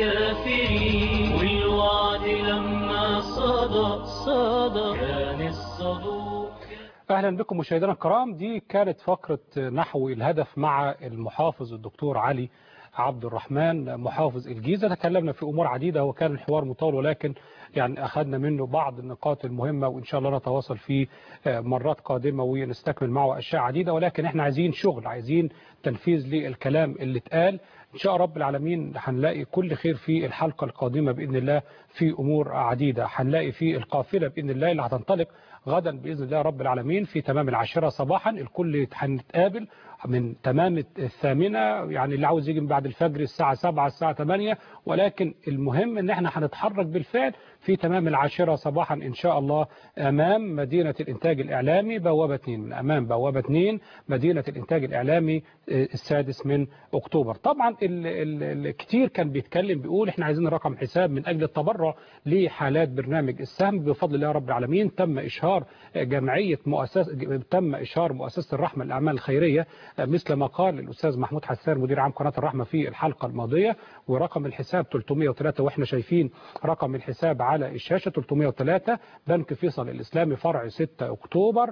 الكافرين والوعد لما صدى صدى كان الصدوق اهلا بكم مشاهدينا الكرام دي كانت فقره نحو الهدف مع المحافظ الدكتور علي عبد الرحمن محافظ الجيزه تكلمنا في امور عديده وكان الحوار مطول ولكن يعني اخذنا منه بعض النقاط المهمه وان شاء الله نتواصل في مرات قادمه ونستكمل معه اشياء عديده ولكن احنا عايزين شغل عايزين تنفيذ للكلام اللي اتقال ان شاء رب العالمين هنلاقي كل خير في الحلقه القادمه باذن الله في امور عديده هنلاقي في القافله باذن الله اللي هتنطلق غدا باذن الله رب العالمين في تمام العاشره صباحا الكل هنتقابل من تمام الثامنه يعني اللي عاوز يجي من بعد الفجر الساعه 7 الساعه 8 ولكن المهم ان احنا هنتحرك بالفعل في تمام العاشره صباحا ان شاء الله امام مدينه الانتاج الاعلامي بوابه 2 من امام بوابه 2 مدينه الانتاج الاعلامي السادس من اكتوبر طبعا ال ال ال كتير كان بيتكلم بيقول احنا عايزين رقم حساب من اجل التبرع لحالات برنامج السهم بفضل الله رب العالمين تم اشهار جمعيه مؤسسه تم اشهار مؤسسه الرحمه للاعمال الخيريه مثل ما قال الاستاذ محمود حسان مدير عام قناه الرحمه في الحلقه الماضيه ورقم الحساب 303 واحنا شايفين رقم الحساب على الشاشه 303 بنك فيصل الاسلامي فرع 6 اكتوبر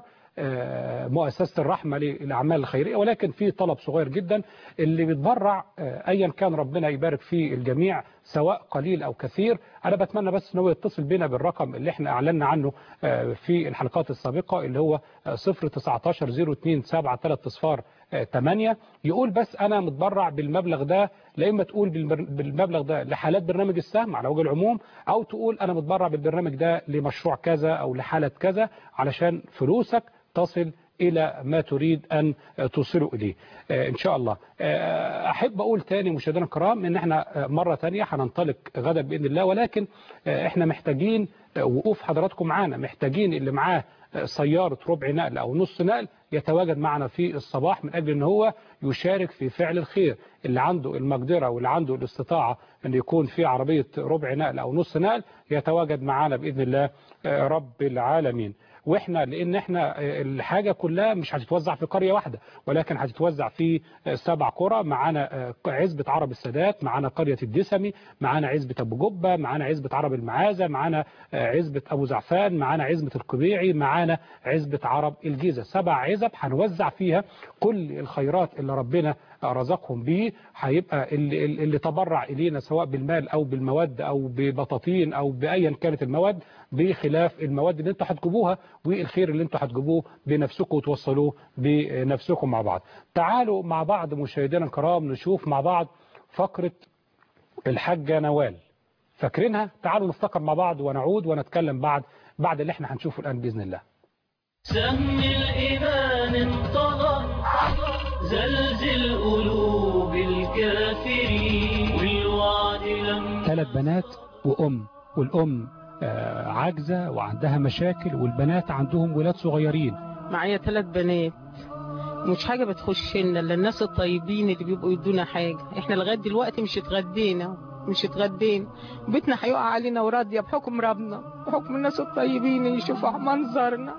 مؤسسة الرحمة للأعمال الخيرية ولكن في طلب صغير جدا اللي بيتبرع أيا كان ربنا يبارك في الجميع سواء قليل أو كثير أنا بتمنى بس أنه يتصل بنا بالرقم اللي احنا أعلنا عنه في الحلقات السابقة اللي هو 019 0273 صفار 8 يقول بس أنا متبرع بالمبلغ ده لا إما تقول بالمبلغ ده لحالات برنامج السهم على وجه العموم أو تقول أنا متبرع بالبرنامج ده لمشروع كذا أو لحالة كذا علشان فلوسك تصل إلى ما تريد أن توصله إليه إن شاء الله أحب أقول تاني مشاهدينا الكرام إن إحنا مرة تانية هننطلق غدا بإذن الله ولكن إحنا محتاجين وقوف حضراتكم معانا محتاجين اللي معاه سيارة ربع نقل أو نص نقل يتواجد معنا في الصباح من أجل أن هو يشارك في فعل الخير اللي عنده المقدرة واللي عنده الاستطاعة أن يكون في عربية ربع نقل أو نص نقل يتواجد معنا بإذن الله رب العالمين واحنا لان احنا الحاجة كلها مش هتتوزع في قرية واحدة ولكن هتتوزع في سبع قرى معانا عزبة عرب السادات معانا قرية الدسمي معانا عزبة ابو جبة معانا عزبة عرب المعازة معانا عزبة ابو زعفان معانا عزبة القبيعي معانا عزبة عرب الجيزة سبع عزب هنوزع فيها كل الخيرات اللي ربنا رزقهم به هيبقى اللي, اللي تبرع إلينا سواء بالمال أو بالمواد أو ببطاطين أو بأيا كانت المواد بخلاف المواد اللي انتوا هتجيبوها والخير اللي انتوا هتجيبوه بنفسكم وتوصلوه بنفسكم مع بعض تعالوا مع بعض مشاهدينا الكرام نشوف مع بعض فقرة الحاجة نوال فاكرينها تعالوا نفتكر مع بعض ونعود ونتكلم بعد بعد اللي احنا هنشوفه الآن بإذن الله سهم الإيمان انطلق زلزل قلوب الكافرين والوعد لما ثلاث بنات وأم والأم عاجزة وعندها مشاكل والبنات عندهم ولاد صغيرين معايا ثلاث بنات مش حاجة بتخش لنا الا الناس الطيبين اللي بيبقوا يدونا حاجة احنا لغاية دلوقتي مش اتغدينا مش اتغدينا بيتنا هيقع علينا وراضية بحكم ربنا بحكم الناس الطيبين اللي يشوفوا منظرنا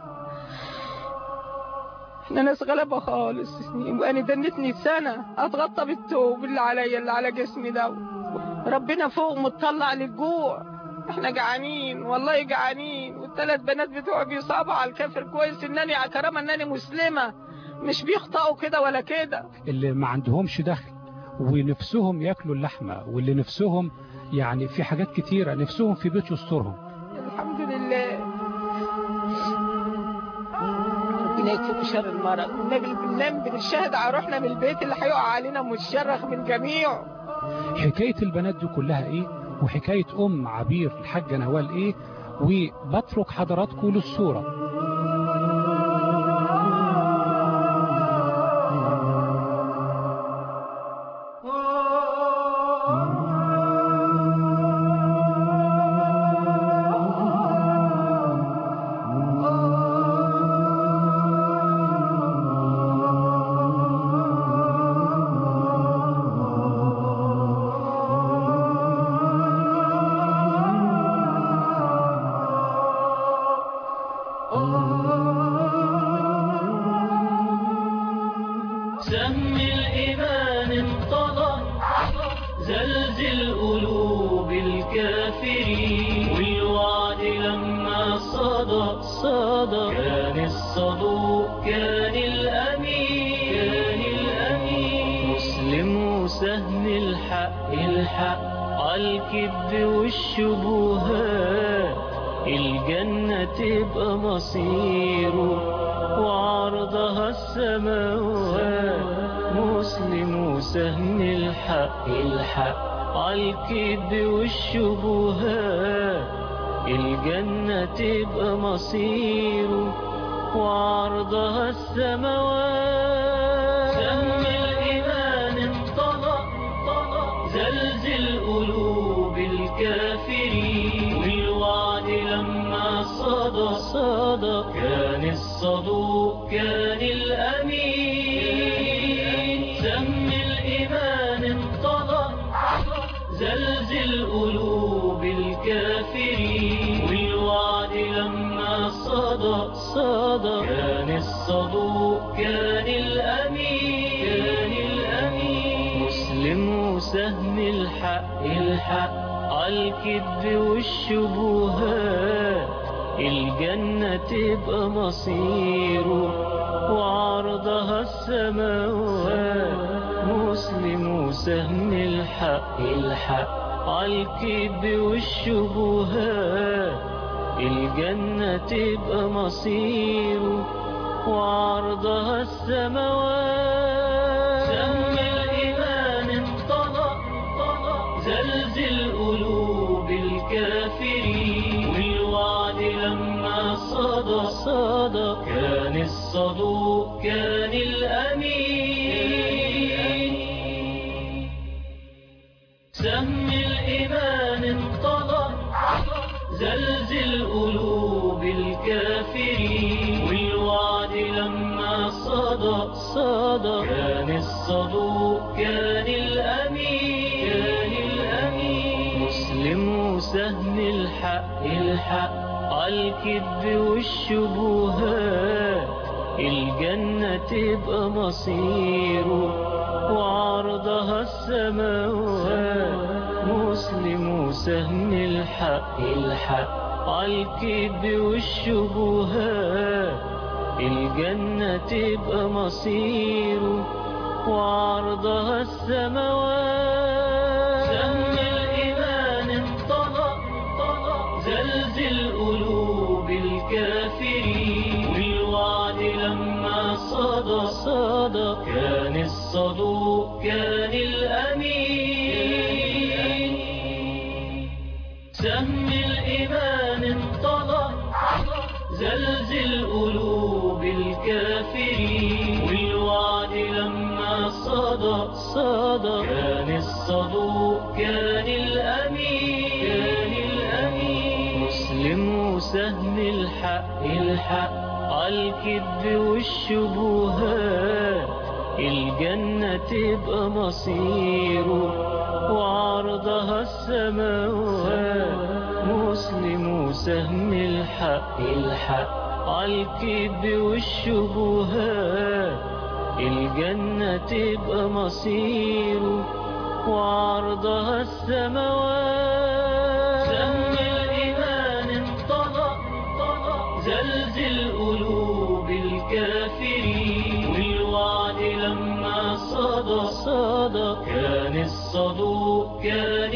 احنا ناس غلبة خالص وانا دنتني سنة اتغطى بالثوب اللي عليا اللي على جسمي ده ربنا فوق مطلع للجوع احنا جعانين والله جعانين والثلاث بنات بتوعي بيصعبوا على الكافر كويس انني كرامة انني مسلمة مش بيخطئوا كده ولا كده اللي ما عندهمش دخل ونفسهم ياكلوا اللحمة واللي نفسهم يعني في حاجات كتيرة نفسهم في بيت يسترهم الحمد لله ربنا يكفيكم شر المرض والنبي بننام بنشهد على روحنا من البيت اللي هيقع علينا متشرخ من جميعه حكاية البنات دي كلها ايه وحكاية ام عبير الحاجة نوال ايه وبترك حضراتكم للصورة سهم الإيمان انطلق زلزل قلوب الكافرين والوعد لما صدى صدى كان الصدوق كان الأمين كان الأمين مسلم وسهم الحق الحق عالكذب والشبهات الجنة تبقى مصيره وعرضها السماوات مسلم وسهم الحق الحق عالكذب والشبهات الجنة تبقى مصيره وعرضها السماوات سهم الإيمان انطلق زلزل قلوب الكافرين والوعد لما صدى صدى كان الصدوق كان الأمين سم الإيمان انطلق زلزل قلوب الكافرين والوعد لما صدى صدى كان الصدوق كان الأمين كان الأمين مسلم وسهم الحق الحق عالكذب والشبهات الجنة تبقى مصيره وعرضها السماوات مسلم وسهم الحق الحق عالكذب والشبهات الجنة تبقى مصيره وعرضها السماوات سهم الإيمان انطلق زلزل قلوب الكافرين والوعد لما صدى صدى كان الصدوق كان الأمين سهم الإيمان انطلق زلزل قلوب الكافرين والوعد لما صدى صدى كان الصدوق كان الأمين كان الأمين مسلم وسهم الحق الحق عالكذب والشبهات الجنة تبقى مصيره وعرضها السماوات مسلم وسهم الحق الحق عالكذب والشبهات الجنة تبقى مصيره وعرضها السماوات سهم الإيمان انطلق زلزل قلوب الكافرين والوعد لما صدى صدى كان الصدوق كان الأمين سهم الإيمان انطلق زلزل قلوب الكافرين والوعد لما صدى صدى كان الصدوق كان الأمين كان الأمين مسلم وسهم الحق الحق عالكذب والشبهات الجنة تبقى مصيره وعرضها السماوات مسلم وسهم الحق الحق عالكذب والشبهات الجنة تبقى مصيره وعرضها السماوات سهم الإيمان انطلق زلزل قلوب الكافرين والوعد لما صدى صدى كان الصدوق كان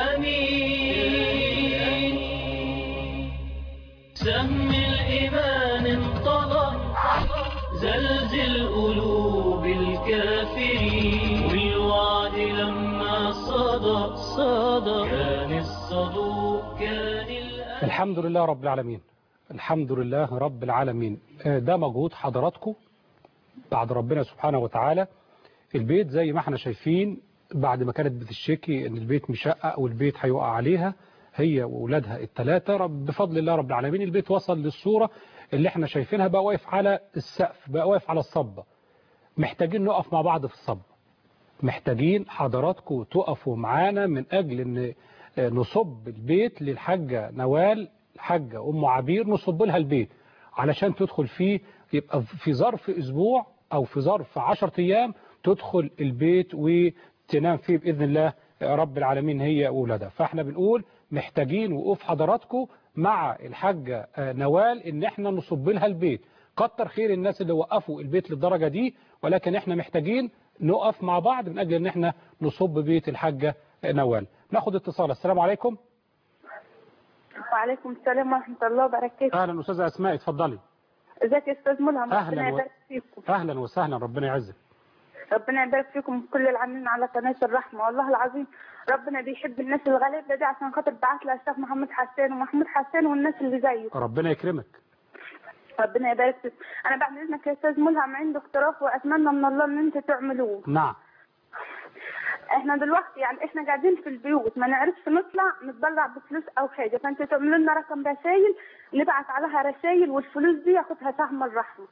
الأمين سهم الإيمان انطلق زلزل قلوب الكافرين والوعد لما صدى صدى كان الصدوق كان الأمين الحمد لله رب العالمين الحمد لله رب العالمين آه، ده مجهود حضراتكم بعد ربنا سبحانه وتعالى البيت زي ما احنا شايفين بعد ما كانت بتشتكي ان البيت مشقق والبيت هيقع عليها هي واولادها الثلاثه رب بفضل الله رب العالمين البيت وصل للصوره اللي احنا شايفينها بقى واقف على السقف بقى واقف على الصبه محتاجين نقف مع بعض في الصبه محتاجين حضراتكم تقفوا معانا من اجل ان آه، نصب البيت للحاجه نوال الحاجه ام عبير نصب لها البيت علشان تدخل فيه يبقى في ظرف اسبوع او في ظرف 10 ايام تدخل البيت وتنام فيه باذن الله رب العالمين هي واولادها فاحنا بنقول محتاجين وقوف حضراتكم مع الحاجه آه، نوال ان احنا نصب لها البيت كتر خير الناس اللي وقفوا البيت للدرجه دي ولكن احنا محتاجين نقف مع بعض من اجل ان احنا نصب بيت الحاجه نوال ناخد اتصال السلام عليكم وعليكم السلام ورحمة الله وبركاته اهلا استاذه اسماء اتفضلي ازيك يا استاذ ملهم أهلاً ربنا و- يبارك فيكم اهلا وسهلا ربنا يعزك ربنا يبارك فيكم كل العاملين على قناة الرحمة والله العظيم ربنا بيحب الناس الغلابة دي عشان خاطر بعت لها الشيخ محمد حسان ومحمود حسان والناس اللي زيه ربنا يكرمك ربنا يبارك فيك انا بعد اذنك يا استاذ ملهم عندي اقتراح واتمنى من الله ان انت تعملوه نعم احنا دلوقتي يعني احنا قاعدين في البيوت ما نعرفش نطلع نتبرع بفلوس او حاجه فانت تعملوا لنا رقم رسائل نبعت عليها رسائل والفلوس دي ياخدها سهم الرحمه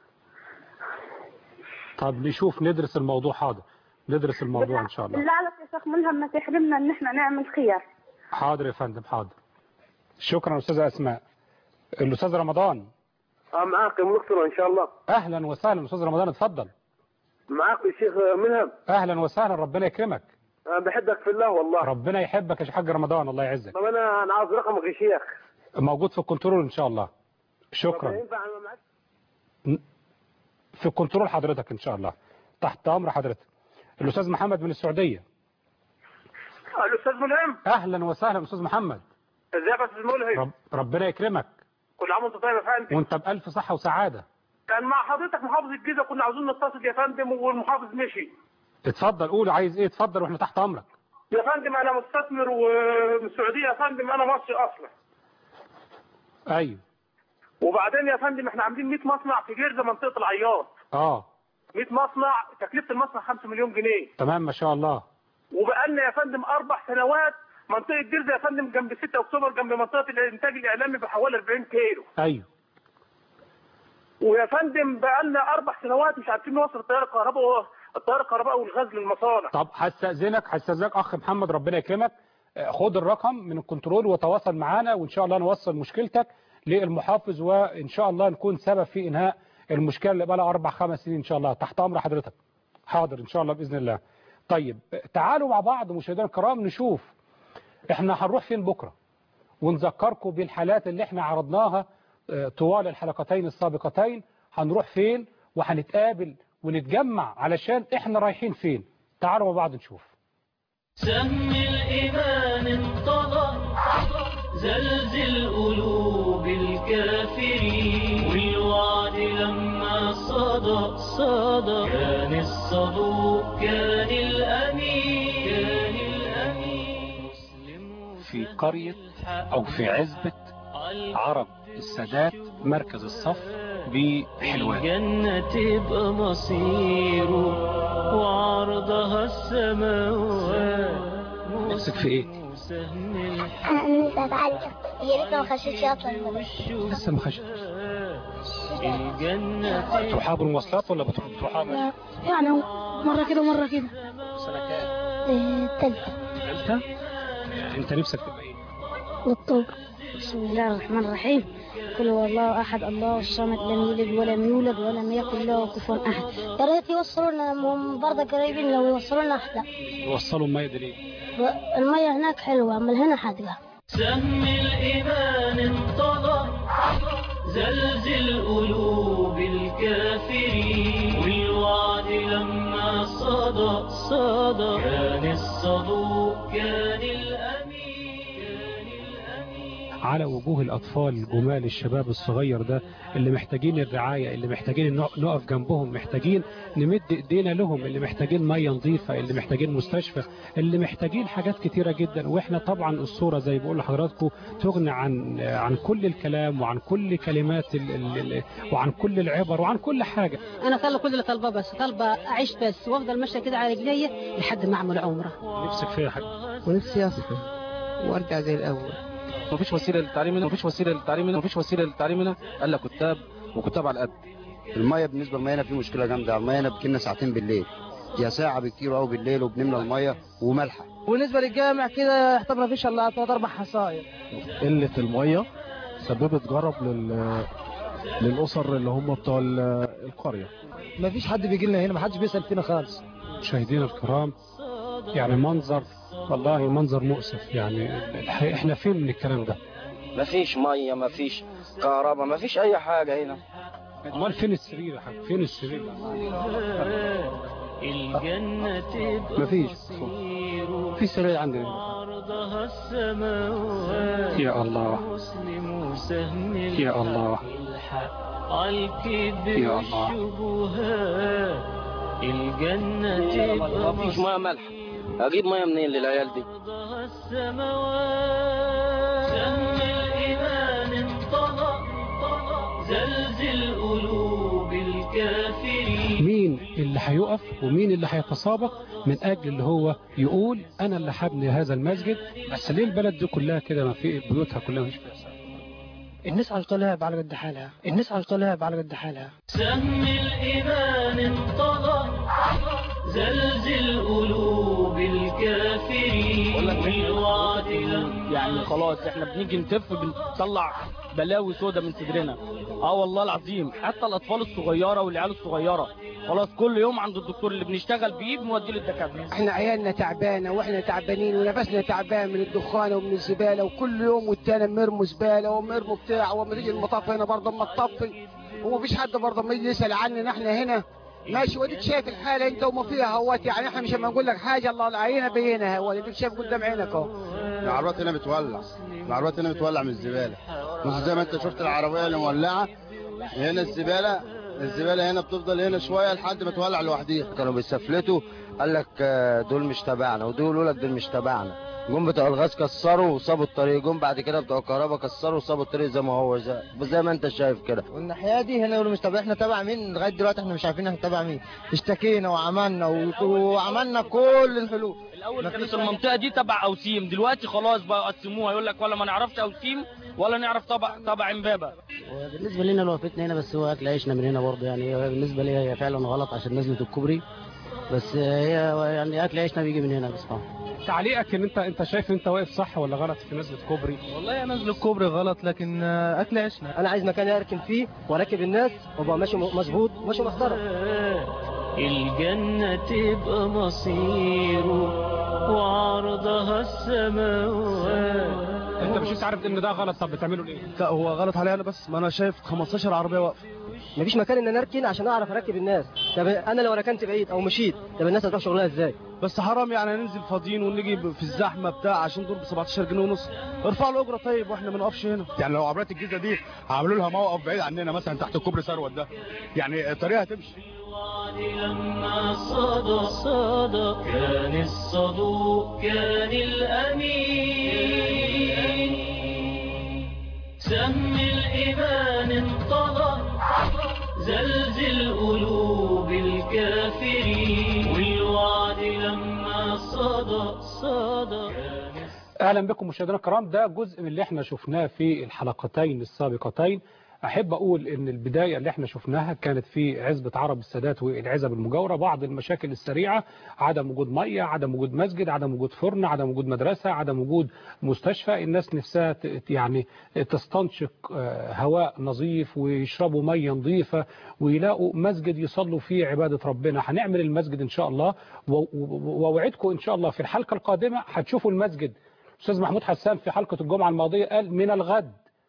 طب نشوف ندرس الموضوع حاضر ندرس الموضوع ان شاء الله بالله عليك يا شيخ ملهم ما تحرمنا ان احنا نعمل خير حاضر يا فندم حاضر شكرا استاذه اسماء الاستاذ رمضان اه معاك يا مكتر ان شاء الله اهلا وسهلا استاذ رمضان اتفضل معاك الشيخ منهم اهلا وسهلا ربنا يكرمك انا بحبك في الله والله ربنا يحبك يا حاج رمضان الله يعزك طب انا انا عاوز رقمك يا شيخ موجود في الكنترول ان شاء الله طب شكرا ينفع أنا معاك في الكنترول حضرتك ان شاء الله تحت امر حضرتك الاستاذ محمد من السعوديه الاستاذ ملهم اهلا وسهلا استاذ محمد ازيك يا استاذ ملهم رب ربنا يكرمك كل عام وانت طيب يا فندم وانت بالف صحه وسعاده كان مع حضرتك محافظ الجيزه كنا عاوزين نتصل يا فندم والمحافظ مشي اتفضل قول عايز ايه اتفضل واحنا تحت امرك يا فندم انا مستثمر ومن السعوديه يا فندم انا مصري اصلا ايوه وبعدين يا فندم احنا عاملين 100 مصنع في جرزه منطقه العياط اه 100 مصنع تكلفه المصنع 5 مليون جنيه تمام ما شاء الله وبقالنا يا فندم اربع سنوات منطقه جرزه يا فندم جنب 6 اكتوبر جنب منطقه الانتاج الاعلامي بحوالي 40 كيلو ايوه ويا فندم بقالنا اربع سنوات مش عارفين نوصل التيار الكهرباء التيار الكهرباء والغاز للمصانع طب هستأذنك هستأذنك اخ محمد ربنا يكرمك آه، خد الرقم من الكنترول وتواصل معانا وان شاء الله نوصل مشكلتك للمحافظ وان شاء الله نكون سبب في انهاء المشكله اللي بقى لها اربع خمس سنين ان شاء الله تحت امر حضرتك حاضر ان شاء الله باذن الله طيب آه، تعالوا مع بعض مشاهدينا الكرام نشوف احنا هنروح فين بكره ونذكركم بالحالات اللي احنا عرضناها آه، طوال الحلقتين السابقتين هنروح فين وهنتقابل ونتجمع علشان احنا رايحين فين تعالوا مع بعض نشوف سهم الإيمان انطلق زلزل قلوب الكافرين والوعد لما صدى صدى كان الصدوق كان الأمين كان الأمين مسلم في قرية أو في عزبة عرب السادات مركز الصف بحلوان الجنة تبقى مصيره وعرضها السماوات نفسك في ايه؟ سهم الحق انا نفسي اتعلم يا ريت ما خشيتش اصلا المدرسة. لسه ما خشتش الجنة تروحها بالمواصلات ولا بتروح بتروحها لا يعني مرة كده ومرة كده سنة كام؟ إيه، تالتة ثالثة؟ انت نفسك تبقى ايه؟ والطوب بسم الله الرحمن الرحيم قل هو الله احد الله الصمد لم يلد ولم يولد ولم يكن له كفوا احد يا ريت يوصلوا لنا هم برضه قريبين لو يوصلوا لنا احلى يوصلوا المية دي ليه؟ المية هناك حلوة اما هنا حادقة سهم الإيمان انطلق زلزل قلوب الكافرين والوعد لما صدى صدى كان الصدوق كان الأمين كان الأمين على وجوه الأطفال الجمال الشباب الصغير ده اللي محتاجين الرعاية اللي محتاجين نق- نقف جنبهم محتاجين نمد ايدينا لهم اللي محتاجين مية نظيفة اللي محتاجين مستشفى اللي محتاجين حاجات كتيرة جدا واحنا طبعا الصورة زي بقول لحضراتكم تغني عن عن كل الكلام وعن كل كلمات ال ال ال وعن كل العبر وعن كل حاجة انا طالبه كل اللي طالباه بس طالبه اعيش بس وافضل ماشيه كده على رجلي لحد ما اعمل عمره نفسك فيها حاجة ونفسي أصفى وارجع زي الأول مفيش وسيله للتعليم هنا مفيش وسيله للتعليم هنا مفيش وسيله للتعليم هنا الا كتاب وكتاب على القد الميه بالنسبه للميه هنا في مشكله جامده الميه هنا بتجيلنا ساعتين بالليل يا ساعه بكتير قوي بالليل وبنملى الميه وملحه وبالنسبه للجامع كده يعتبر ما فيش الا ثلاث اربع حصاير قله الميه سببت جرب لل للاسر اللي هم بتوع ال- القريه ما فيش حد بيجي لنا هنا ما حدش بيسال فينا خالص مشاهدينا الكرام يعني منظر والله منظر مؤسف يعني الحقيقة احنا فين من الكلام ده مفيش ميه مفيش كهرباء مفيش اي حاجه هنا امال فين السرير يا حاج فين السرير الجنة تبقى مفيش مصيره في سرير عندنا عرضها السماوات يا الله مسلم سهم يا الله الحق عالكذب يا الله. والشبهات الجنة تبقى مفيش ميه ملح اجيب ميه منين للعيال دي عرضها السماوات سهم الإيمان انطلق زلزل قلوب الكافرين مين اللي هيقف ومين اللي هيتسابق من اجل اللي هو يقول انا اللي هبني هذا المسجد بس ليه البلد دي كلها كده ما في بيوتها كلها مش فيها سقف؟ الناس على القلاب على قد حالها الناس على القلاب على قد حالها سهم الإيمان انطلق زلزل قلوب الكافرين والوعد لما يعني خلاص احنا بنيجي نتف بنطلع بلاوي سودا من صدرنا اه والله العظيم حتى الاطفال الصغيره والعيال الصغيره خلاص كل يوم عند الدكتور اللي بنشتغل بيه بنوديه للدكاتره احنا عيالنا تعبانه واحنا تعبانين ونفسنا تعبان من الدخان ومن الزباله وكل يوم والتاني مرموا زباله ومرموا بتاع وما تيجي المطفي هنا برضه اما تطفي ومفيش حد برضه ما يجي يسال عننا احنا هنا ماشي وديك شايف الحاله انت وما فيها هوات يعني احنا مش لما نقول لك حاجه الله العينه بينها هو اديك شايف قدام عينك اهو العربيات هنا بتولع العربيات هنا بتولع من الزباله مش زي ما انت شفت العربيه اللي مولعه هنا الزباله الزباله هنا بتفضل هنا شويه لحد ما تولع لوحديها كانوا بيستفلتوا قال لك آه، دول مش تبعنا ودول يقولوا لك دول مش تبعنا جم بتوع الغاز كسروا وسابوا الطريق جم بعد كده بتوع الكهرباء كسروا وسابوا الطريق زي ما هو زي, زي ما انت شايف كده والناحيه دي هنا يقولوا مش تبع احنا تبع مين لغايه دلوقتي احنا مش عارفين احنا تبع مين اشتكينا وعملنا و- وعملنا كل الحلول الاول كانت المنطقه دي تبع اوسيم دلوقتي خلاص بقى قسموها يقول لك ولا ما نعرفش اوسيم ولا نعرف تبع تبع امبابه بالنسبه لنا لو وقفتنا هنا بس هو اكل عيشنا من هنا برضه يعني هي بالنسبه لي هي فعلا غلط عشان نزلت الكوبري بس هي يعني اكل عيشنا بيجي من هنا بصراحه تعليقك ان انت انت شايف انت واقف صح ولا غلط في نزله كوبري والله نزل الكوبري غلط لكن اكل عيشنا انا عايز مكان اركن فيه وراكب الناس وابقى ماشي مظبوط ماشي محترم الجنة تبقى مصيره وعرضها السماوات انت مش عارف ان ده غلط طب بتعمله ليه لا هو غلط عليا انا بس ما انا شايف 15 عربيه واقفه مفيش مكان ان انا اركن عشان اعرف اركب الناس طب انا لو ركنت بعيد او مشيت طب الناس هتروح شغلها ازاي بس حرام يعني ننزل فاضيين ونيجي في الزحمه بتاع عشان دول ب 17 جنيه ونص ارفعوا الاجره طيب واحنا ما نقفش هنا يعني لو عربيات الجيزه دي عملوا لها موقف بعيد عننا مثلا تحت الكوبري ثروت ده يعني الطريقه هتمشي الوعد لما صدى صدى كان الصدوق كان الأمين سم الإيمان انطلق زلزل قلوب الكافرين والوعد لما صدى صدى اهلا بكم مشاهدينا الكرام ده جزء من اللي احنا شفناه في الحلقتين السابقتين أحب أقول إن البداية اللي احنا شفناها كانت في عزبة عرب السادات والعزب المجاورة بعض المشاكل السريعة عدم وجود مية عدم وجود مسجد عدم وجود فرن عدم وجود مدرسة عدم وجود مستشفى الناس نفسها ت- يعني تستنشق آه، هواء نظيف ويشربوا مية نظيفة ويلاقوا مسجد يصلوا فيه عبادة ربنا هنعمل المسجد إن شاء الله و- و- ووعدكم إن شاء الله في الحلقة القادمة هتشوفوا المسجد أستاذ محمود حسان في حلقة الجمعة الماضية قال من الغد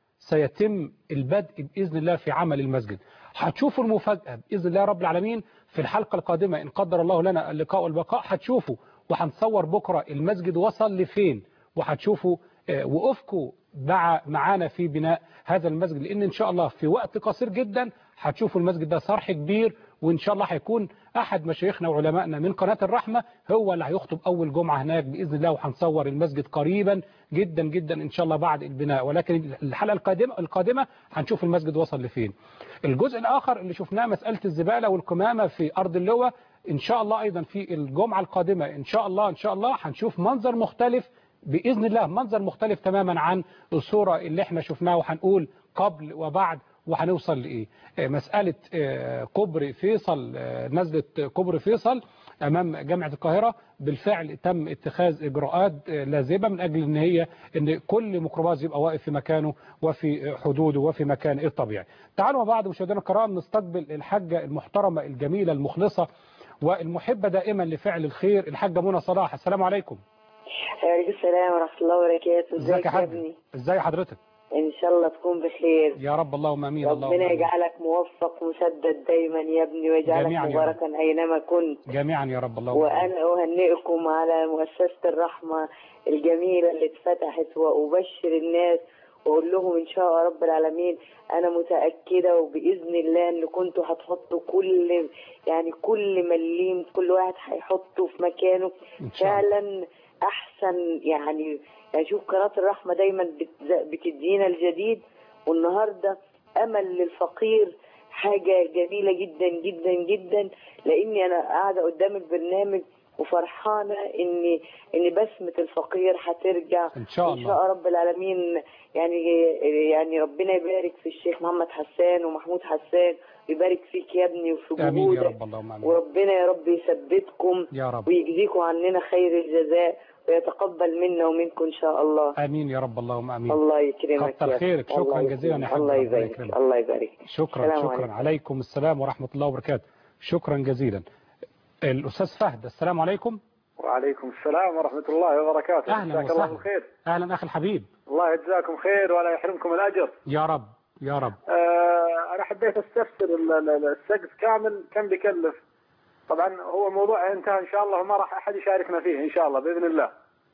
سيتم البدء بإذن الله في عمل المسجد هتشوفوا المفاجأة بإذن الله رب العالمين في الحلقة القادمة إن قدر الله لنا اللقاء والبقاء هتشوفوا وهنصور بكرة المسجد وصل لفين وهتشوفوا آه، وقفكم مع معانا في بناء هذا المسجد لأن إن شاء الله في وقت قصير جدا هتشوفوا المسجد ده صرح كبير وإن شاء الله هيكون أحد مشايخنا وعلمائنا من قناة الرحمة هو اللي هيخطب أول جمعة هناك بإذن الله وهنصور المسجد قريبا جدا جدا إن شاء الله بعد البناء ولكن الحلقة القادمة القادمة هنشوف المسجد وصل لفين الجزء الآخر اللي شفناه مسألة الزبالة والقمامة في أرض اللواء إن شاء الله أيضا في الجمعة القادمة إن شاء الله إن شاء الله هنشوف منظر مختلف بإذن الله منظر مختلف تماما عن الصورة اللي احنا شفناها وهنقول قبل وبعد وهنوصل لإيه آه، مسألة آه، كوبري فيصل آه، نزلة كوبري فيصل أمام جامعة القاهرة بالفعل تم اتخاذ إجراءات آه، لازمة من أجل أن هي أن كل ميكروباص يبقى واقف في مكانه وفي حدوده وفي مكانه الطبيعي تعالوا مع بعض مشاهدينا الكرام نستقبل الحاجة المحترمة الجميلة المخلصة والمحبة دائما لفعل الخير الحاجة منى صلاح السلام عليكم وعليكم السلام ورحمة الله وبركاته ازيك ازيك يا يا حاج ابني ازاي حضرتك ان شاء الله تكون بخير يا رب اللهم امين اللهم ربنا آمين. يجعلك موفق مسدد دايما يا ابني ويجعلك جميعاً يا رب. مباركا اينما كنت جميعا يا رب اللهم آمين. وانا اهنئكم على مؤسسة الرحمة الجميلة اللي اتفتحت وابشر الناس واقول لهم ان شاء رب العالمين انا متاكده وباذن الله ان كنتوا هتحطوا كل يعني كل مليم كل واحد هيحطه في مكانه إن شاء الله. فعلا احسن يعني يعني شوف قناه الرحمه دايما بت- بتدينا الجديد والنهارده امل للفقير حاجه جميله جدا جدا جدا لاني انا قاعده قدام البرنامج وفرحانه ان ان بسمه الفقير هترجع إن شاء ان الله. شاء رب العالمين يعني يعني ربنا يبارك في الشيخ محمد حسان ومحمود حسان ويبارك فيك يا ابني وفي امين يا جهودك رب اللهم امين وربنا يا رب يثبتكم يا رب ويجزيكم عننا خير الجزاء ويتقبل منا ومنكم ان شاء الله امين يا رب اللهم امين الله يكرمك كتر يا خيرك الله شكرا يكرمك. جزيلا يا حاج الله ربنا يبارك يكرمك. الله يبارك شكرا السلام شكرا عليكم. عليكم السلام ورحمة الله وبركاته شكرا جزيلا الأستاذ فهد السلام عليكم وعليكم السلام ورحمة الله وبركاته أهلا جزاك الله وسهلا بالخير أهلا أخي الحبيب الله يجزاكم خير ولا يحرمكم الأجر يا رب يا رب آه أنا حبيت أستفسر ال- ال- ال- السقف كامل كم بيكلف طبعا هو موضوع انتهى إن شاء الله وما راح أحد يشاركنا فيه إن شاء الله بإذن الله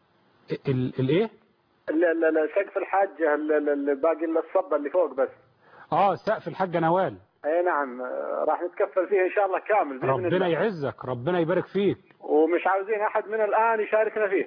ال- الإيه ال- ال- ال- سقف الحاجة ال- ال- ال- باقي إلا الصبة اللي فوق بس آه سقف الحاجة نوال أي نعم آه، راح نتكفل فيه إن شاء الله كامل بإذن ربنا الله يعزك ربنا يبارك فيك ومش عاوزين أحد من الآن يشاركنا فيه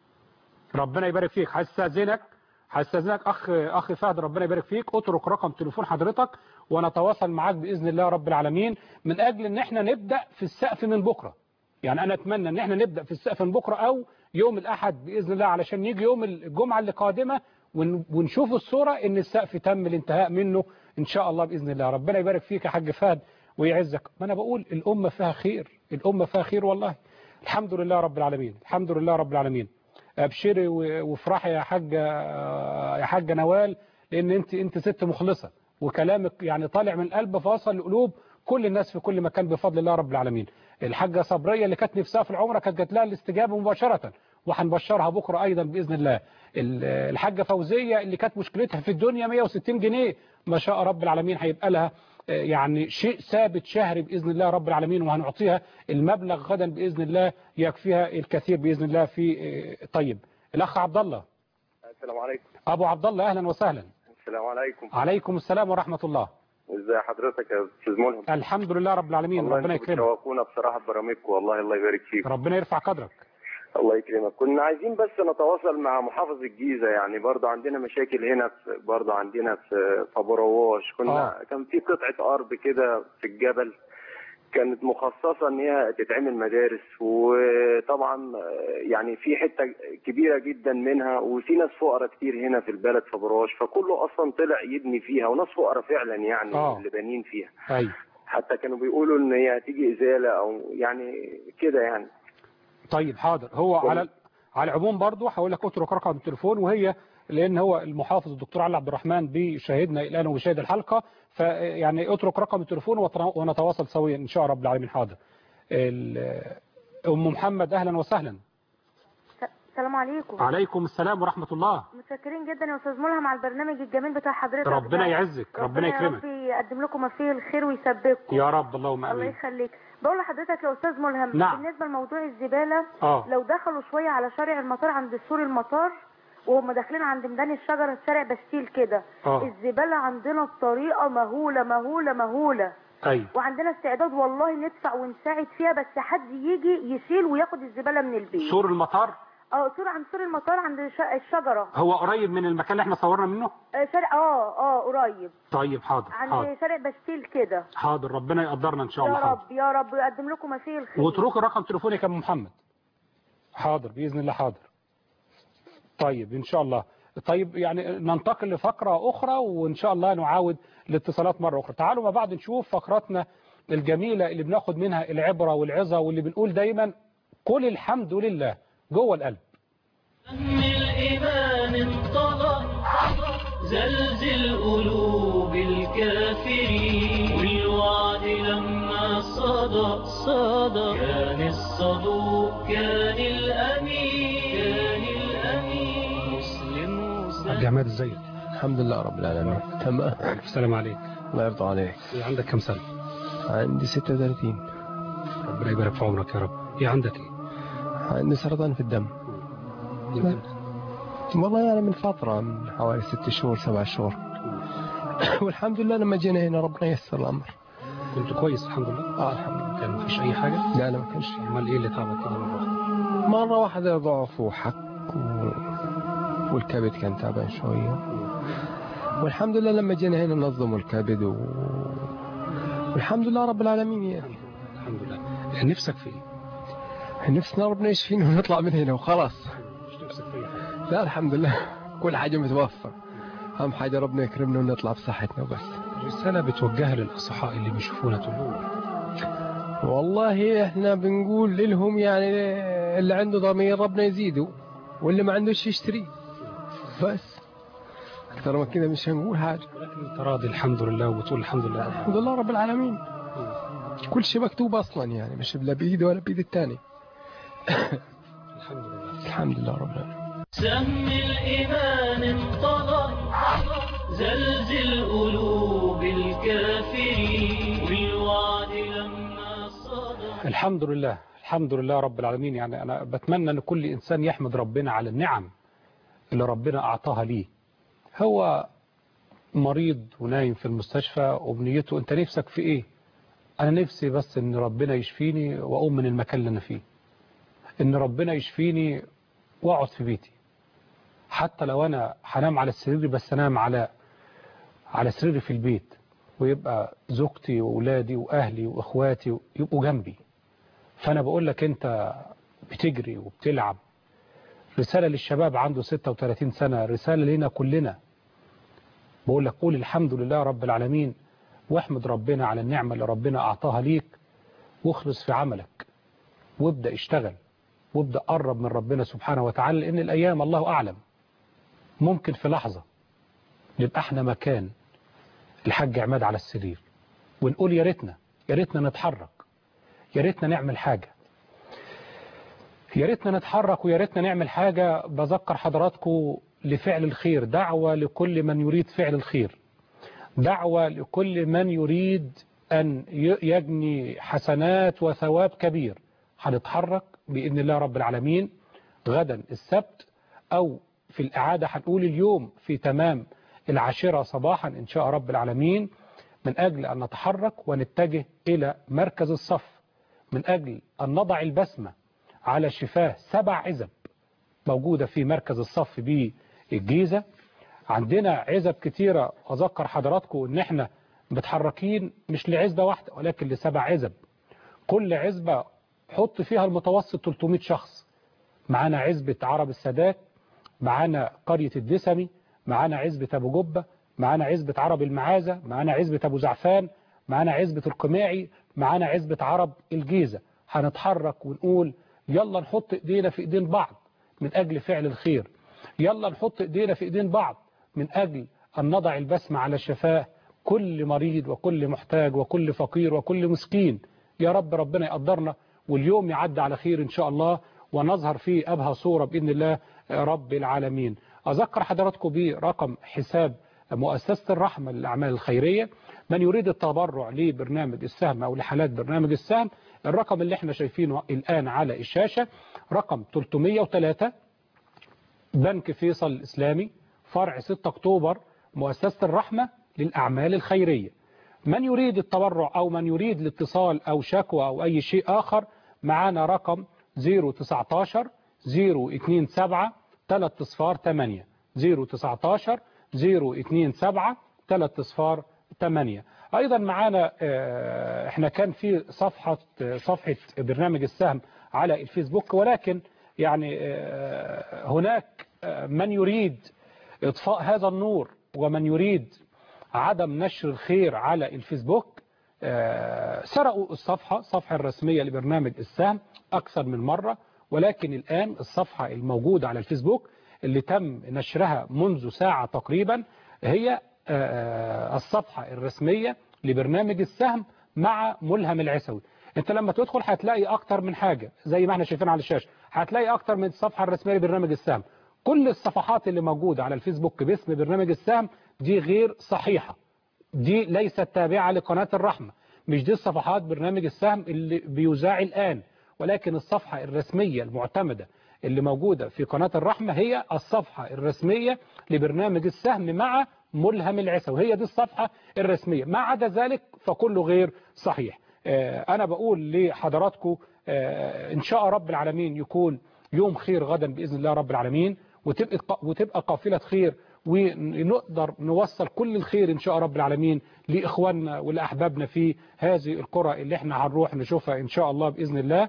ربنا يبارك فيك هستأذنك هستأذنك أخ أخي فهد ربنا يبارك فيك اترك رقم تليفون حضرتك ونتواصل معاك بإذن الله رب العالمين من أجل إن احنا نبدأ في السقف من بكرة يعني أنا أتمنى إن احنا نبدأ في السقف من بكرة أو يوم الأحد بإذن الله علشان يجي يوم الجمعة اللي قادمة ون- ونشوف الصورة إن السقف تم الانتهاء منه إن شاء الله بإذن الله ربنا يبارك فيك يا حاج فهد ويعزك ما أنا بقول الأمة فيها خير الأمة فيها خير والله الحمد لله رب العالمين الحمد لله رب العالمين ابشري و- وافرحي يا حاجه يا حاجه نوال لان انت انت ست مخلصه وكلامك يعني طالع من القلب فوصل لقلوب كل الناس في كل مكان بفضل الله رب العالمين الحاجه صبريه اللي كانت نفسها في العمره كانت جات لها الاستجابه مباشره وهنبشرها بكره ايضا باذن الله ال- الحاجه فوزيه اللي كانت مشكلتها في الدنيا 160 جنيه ما شاء رب العالمين هيبقى لها آه، يعني شيء ثابت شهري باذن الله رب العالمين وهنعطيها المبلغ غدا باذن الله يكفيها الكثير باذن الله في آه، طيب الاخ عبد الله السلام عليكم ابو عبد الله اهلا وسهلا السلام عليكم عليكم السلام ورحمه الله ازي حضرتك يا استاذ ملهم الحمد لله رب العالمين والله ربنا انتم يكرمك بتشوقونا بصراحه ببرامجكم والله الله يبارك فيكم ربنا يرفع قدرك الله يكرمك كنا عايزين بس نتواصل مع محافظ الجيزه يعني برضه عندنا مشاكل هنا في برضه عندنا في في ابو رواش كنا آه. كان في قطعه ارض كده في الجبل كانت مخصصة ان هي تتعمل مدارس وطبعا يعني في حتة كبيرة جدا منها وفي ناس فقراء كتير هنا في البلد في براش فكله اصلا طلع يبني فيها وناس فقراء فعلا يعني آه. اللي بانيين فيها أيوة حتى كانوا بيقولوا ان هي هتيجي ازالة او يعني كده يعني طيب حاضر هو على على العموم برضه هقول لك اترك رقم التليفون وهي لان هو المحافظ الدكتور علي عبد الرحمن بيشاهدنا الان وبيشاهد الحلقه فيعني اترك رقم التليفون وتر- ونتواصل سويا ان شاء رب العالمين حاضر ال- ام محمد اهلا وسهلا السلام عليكم عليكم السلام ورحمه الله متشكرين جدا يا استاذ ملهم على البرنامج الجميل بتاع حضرتك ربنا بتاع- يعزك ربنا يا رب يكرمك يقدم لكم ما فيه الخير ويثبتكم يا رب اللهم الله امين يخليك بقول لحضرتك يا استاذ ملهم نعم. بالنسبه لموضوع الزباله آه. لو دخلوا شويه على شارع المطار عند سور المطار وهم داخلين عند ميدان الشجره شارع بستيل كده آه. الزباله عندنا بطريقه مهوله مهوله مهوله ايوه وعندنا استعداد والله ندفع ونساعد فيها بس حد يجي يشيل وياخد الزباله من البيت سور المطار اه سور عند سور المطار عند ش- الشجره هو قريب من المكان اللي احنا صورنا منه آه، شارع اه اه قريب طيب حاضر عند حاضر شارع بستيل كده حاضر ربنا يقدرنا ان شاء يا الله حاضر رب يا رب ويقدم لكم ما فيه الخير واتركوا رقم تليفونك يا ام محمد حاضر باذن الله حاضر طيب ان شاء الله طيب يعني ننتقل لفقره اخرى وان شاء الله نعاود الاتصالات مره اخرى تعالوا مع بعض نشوف فقراتنا الجميله اللي بناخد منها العبره والعظه واللي بنقول دايما قل الحمد لله جوه القلب الإيمان انطلق زلزل قلوب الكافرين والوعد لما صدى صدى كان الصدوق كان الأمين كان الأمين مسلم عبد عماد ازيك الحمد لله رب العالمين تمام السلام عليك الله يرضى عليك عندك كم سنه عندي 36 ربنا يبارك في عمرك يا رب ايه عندك ايه عندي سرطان في الدم والله يعني من فترة من حوالي ست شهور سبع شهور والحمد لله لما جينا هنا ربنا يسر الأمر كنت كويس الحمد لله اه الحمد لله كان مفيش اي حاجه لا لا ما كانش امال ايه اللي تعبك كده مره واحده مرة واحدة ضعف وحك و... والكبد كان تعبان شوية والحمد لله لما جينا هنا نظموا الكبد و... والحمد لله رب العالمين يعني الحمد لله نفسك في ايه نفسنا ربنا يشفينا ونطلع من هنا وخلاص مش نفسك في ايه حاجة؟ لا الحمد لله كل حاجة متوفر أهم حاجة ربنا يكرمنا ونطلع بصحتنا وبس رساله بتوجهها للاصحاء اللي بيشوفونا تقول لهم والله احنا بنقول لهم يعني اللي عنده ضمير ربنا يزيده واللي ما عندوش يشتري بس أكثر من كده مش هنقول حاجة ولكن انت راضي الحمد لله وبتقول الحمد لله الحمد لله رب العالمين كل شيء مكتوب أصلا يعني مش لا بإيدي ولا بإيد التاني الحمد لله الحمد لله رب العالمين سهم الإيمان انطلق زلزل قلوب الكافرين والوعد لما صدى الحمد لله الحمد لله رب العالمين يعني أنا بتمنى أن كل إنسان يحمد ربنا على النعم اللي ربنا أعطاها ليه هو مريض ونايم في المستشفى وبنيته أنت نفسك في إيه أنا نفسي بس أن ربنا يشفيني وأقوم من المكان اللي أنا فيه أن ربنا يشفيني وأقعد في بيتي حتى لو أنا هنام على السرير بس أنام على على سريري في البيت ويبقى زوجتي وأولادي وأهلي وإخواتي يبقوا جنبي فأنا بقول لك أنت بتجري وبتلعب رسالة للشباب عنده 36 سنة رسالة لنا كلنا بقول لك قول الحمد لله رب العالمين واحمد ربنا على النعمة اللي ربنا أعطاها ليك واخلص في عملك وابدأ اشتغل وابدأ قرب من ربنا سبحانه وتعالى لأن الأيام الله أعلم ممكن في لحظة نبقى احنا مكان الحاج عماد على السرير ونقول يا ريتنا يا ريتنا نتحرك يا ريتنا نعمل حاجة يا ريتنا نتحرك ويا ريتنا نعمل حاجة بذكر حضراتكم لفعل الخير دعوة لكل من يريد فعل الخير دعوة لكل من يريد أن يجني حسنات وثواب كبير هنتحرك بإذن الله رب العالمين غدا السبت أو في الإعادة هنقول اليوم في تمام العاشرة صباحا إن شاء رب العالمين من أجل أن نتحرك ونتجه إلى مركز الصف من أجل أن نضع البسمة على شفاه سبع عزب موجودة في مركز الصف بالجيزة عندنا عزب كتيرة أذكر حضراتكم إن إحنا متحركين مش لعزبة واحدة ولكن لسبع عزب كل عزبة حط فيها المتوسط 300 شخص معانا عزبة عرب السادات معانا قرية الدسمي معانا عزبة أبو جبة معانا عزبة عرب المعازة معانا عزبة أبو زعفان معانا عزبة القماعي معانا عزبة عرب الجيزة هنتحرك ونقول يلا نحط ايدينا في ايدين بعض من اجل فعل الخير يلا نحط ايدينا في ايدين بعض من اجل ان نضع البسمة على الشفاه كل مريض وكل محتاج وكل فقير وكل مسكين يا رب ربنا يقدرنا واليوم يعدي على خير ان شاء الله ونظهر فيه ابهى صورة باذن الله رب العالمين اذكر حضراتكم برقم حساب مؤسسة الرحمة للأعمال الخيرية من يريد التبرع لبرنامج السهم أو لحالات برنامج السهم الرقم اللي احنا شايفينه الآن على الشاشة رقم 303 بنك فيصل الإسلامي فرع 6 أكتوبر مؤسسة الرحمة للأعمال الخيرية من يريد التبرع أو من يريد الاتصال أو شكوى أو أي شيء آخر معانا رقم 019 027 3 صفار 8 019 027 3 صفار 8 ايضا معانا احنا كان في صفحة صفحة برنامج السهم على الفيسبوك ولكن يعني هناك من يريد اطفاء هذا النور ومن يريد عدم نشر الخير على الفيسبوك سرقوا الصفحة الصفحة الرسمية لبرنامج السهم أكثر من مرة ولكن الآن الصفحة الموجودة على الفيسبوك اللي تم نشرها منذ ساعة تقريبا هي الصفحة الرسمية لبرنامج السهم مع ملهم العسوي انت لما تدخل هتلاقي اكتر من حاجة زي ما احنا شايفين على الشاشة هتلاقي اكتر من الصفحة الرسمية لبرنامج السهم كل الصفحات اللي موجودة على الفيسبوك باسم برنامج السهم دي غير صحيحة دي ليست تابعة لقناة الرحمة مش دي الصفحات برنامج السهم اللي بيذاع الآن ولكن الصفحة الرسمية المعتمدة اللي موجودة في قناة الرحمة هي الصفحة الرسمية لبرنامج السهم مع ملهم العسوي هي دي الصفحة الرسمية ما عدا ذلك فكله غير صحيح أنا بقول لحضراتكم إن شاء رب العالمين يكون يوم خير غدا بإذن الله رب العالمين وتبقى, وتبقى قافلة خير ونقدر نوصل كل الخير إن شاء رب العالمين لإخواننا ولأحبابنا في هذه القرى اللي احنا هنروح نشوفها إن شاء الله بإذن الله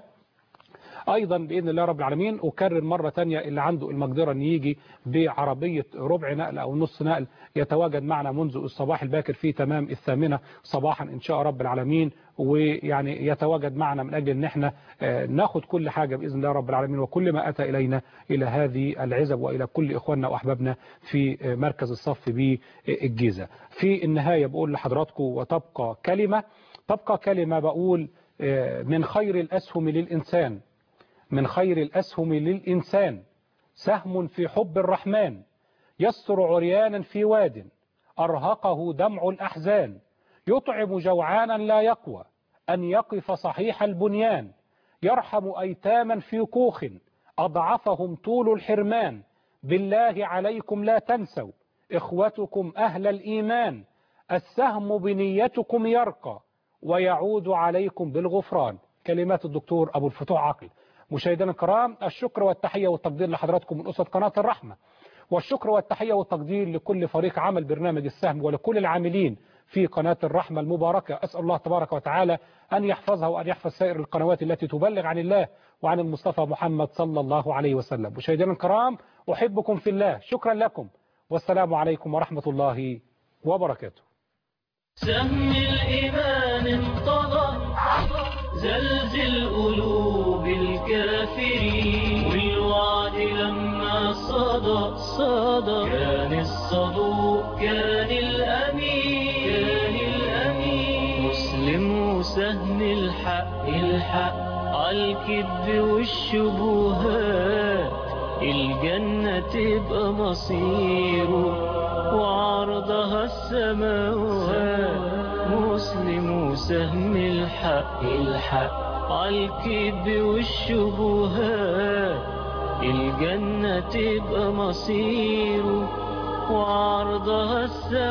ايضا باذن الله رب العالمين اكرر مره تانية اللي عنده المقدره ان يجي بعربيه ربع نقل او نص نقل يتواجد معنا منذ الصباح الباكر في تمام الثامنه صباحا ان شاء رب العالمين ويعني يتواجد معنا من اجل ان احنا ناخد كل حاجه باذن الله رب العالمين وكل ما اتى الينا الى هذه العزب والى كل اخواننا واحبابنا في مركز الصف بالجيزه. في النهايه بقول لحضراتكم وتبقى كلمه تبقى كلمه بقول من خير الاسهم للانسان من خير الأسهم للإنسان سهم في حب الرحمن يستر عريانا في واد أرهقه دمع الأحزان يطعم جوعانا لا يقوى أن يقف صحيح البنيان يرحم أيتاما في كوخ أضعفهم طول الحرمان بالله عليكم لا تنسوا إخوتكم أهل الإيمان السهم بنيتكم يرقى ويعود عليكم بالغفران كلمات الدكتور أبو الفتوح عقل مشاهدينا الكرام الشكر والتحية والتقدير لحضراتكم من أسرة قناة الرحمة والشكر والتحية والتقدير لكل فريق عمل برنامج السهم ولكل العاملين في قناة الرحمة المباركة أسأل الله تبارك وتعالى أن يحفظها وأن يحفظ سائر القنوات التي تبلغ عن الله وعن المصطفى محمد صلى الله عليه وسلم مشاهدينا الكرام أحبكم في الله شكرا لكم والسلام عليكم ورحمة الله وبركاته سهم الإيمان انطلق زلزل قلوب الكافرين والوعد لما صدى صدى كان الصدوق كان الأمين كان الأمين مسلم وسهم الحق الحق عالكذب والشبهات الجنة تبقى مصيره وعرضها السماوات مسلم وسهم الحق الحق عالكذب والشبهات الجنة تبقى مصيره وعرضها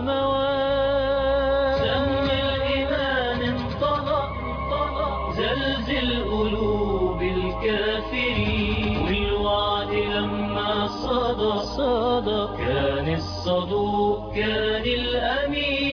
السماوات سهم الإيمان انطلق زلزل قلوب الكافرين والوعد لما صدى صدى كان الصدوق كان الأمين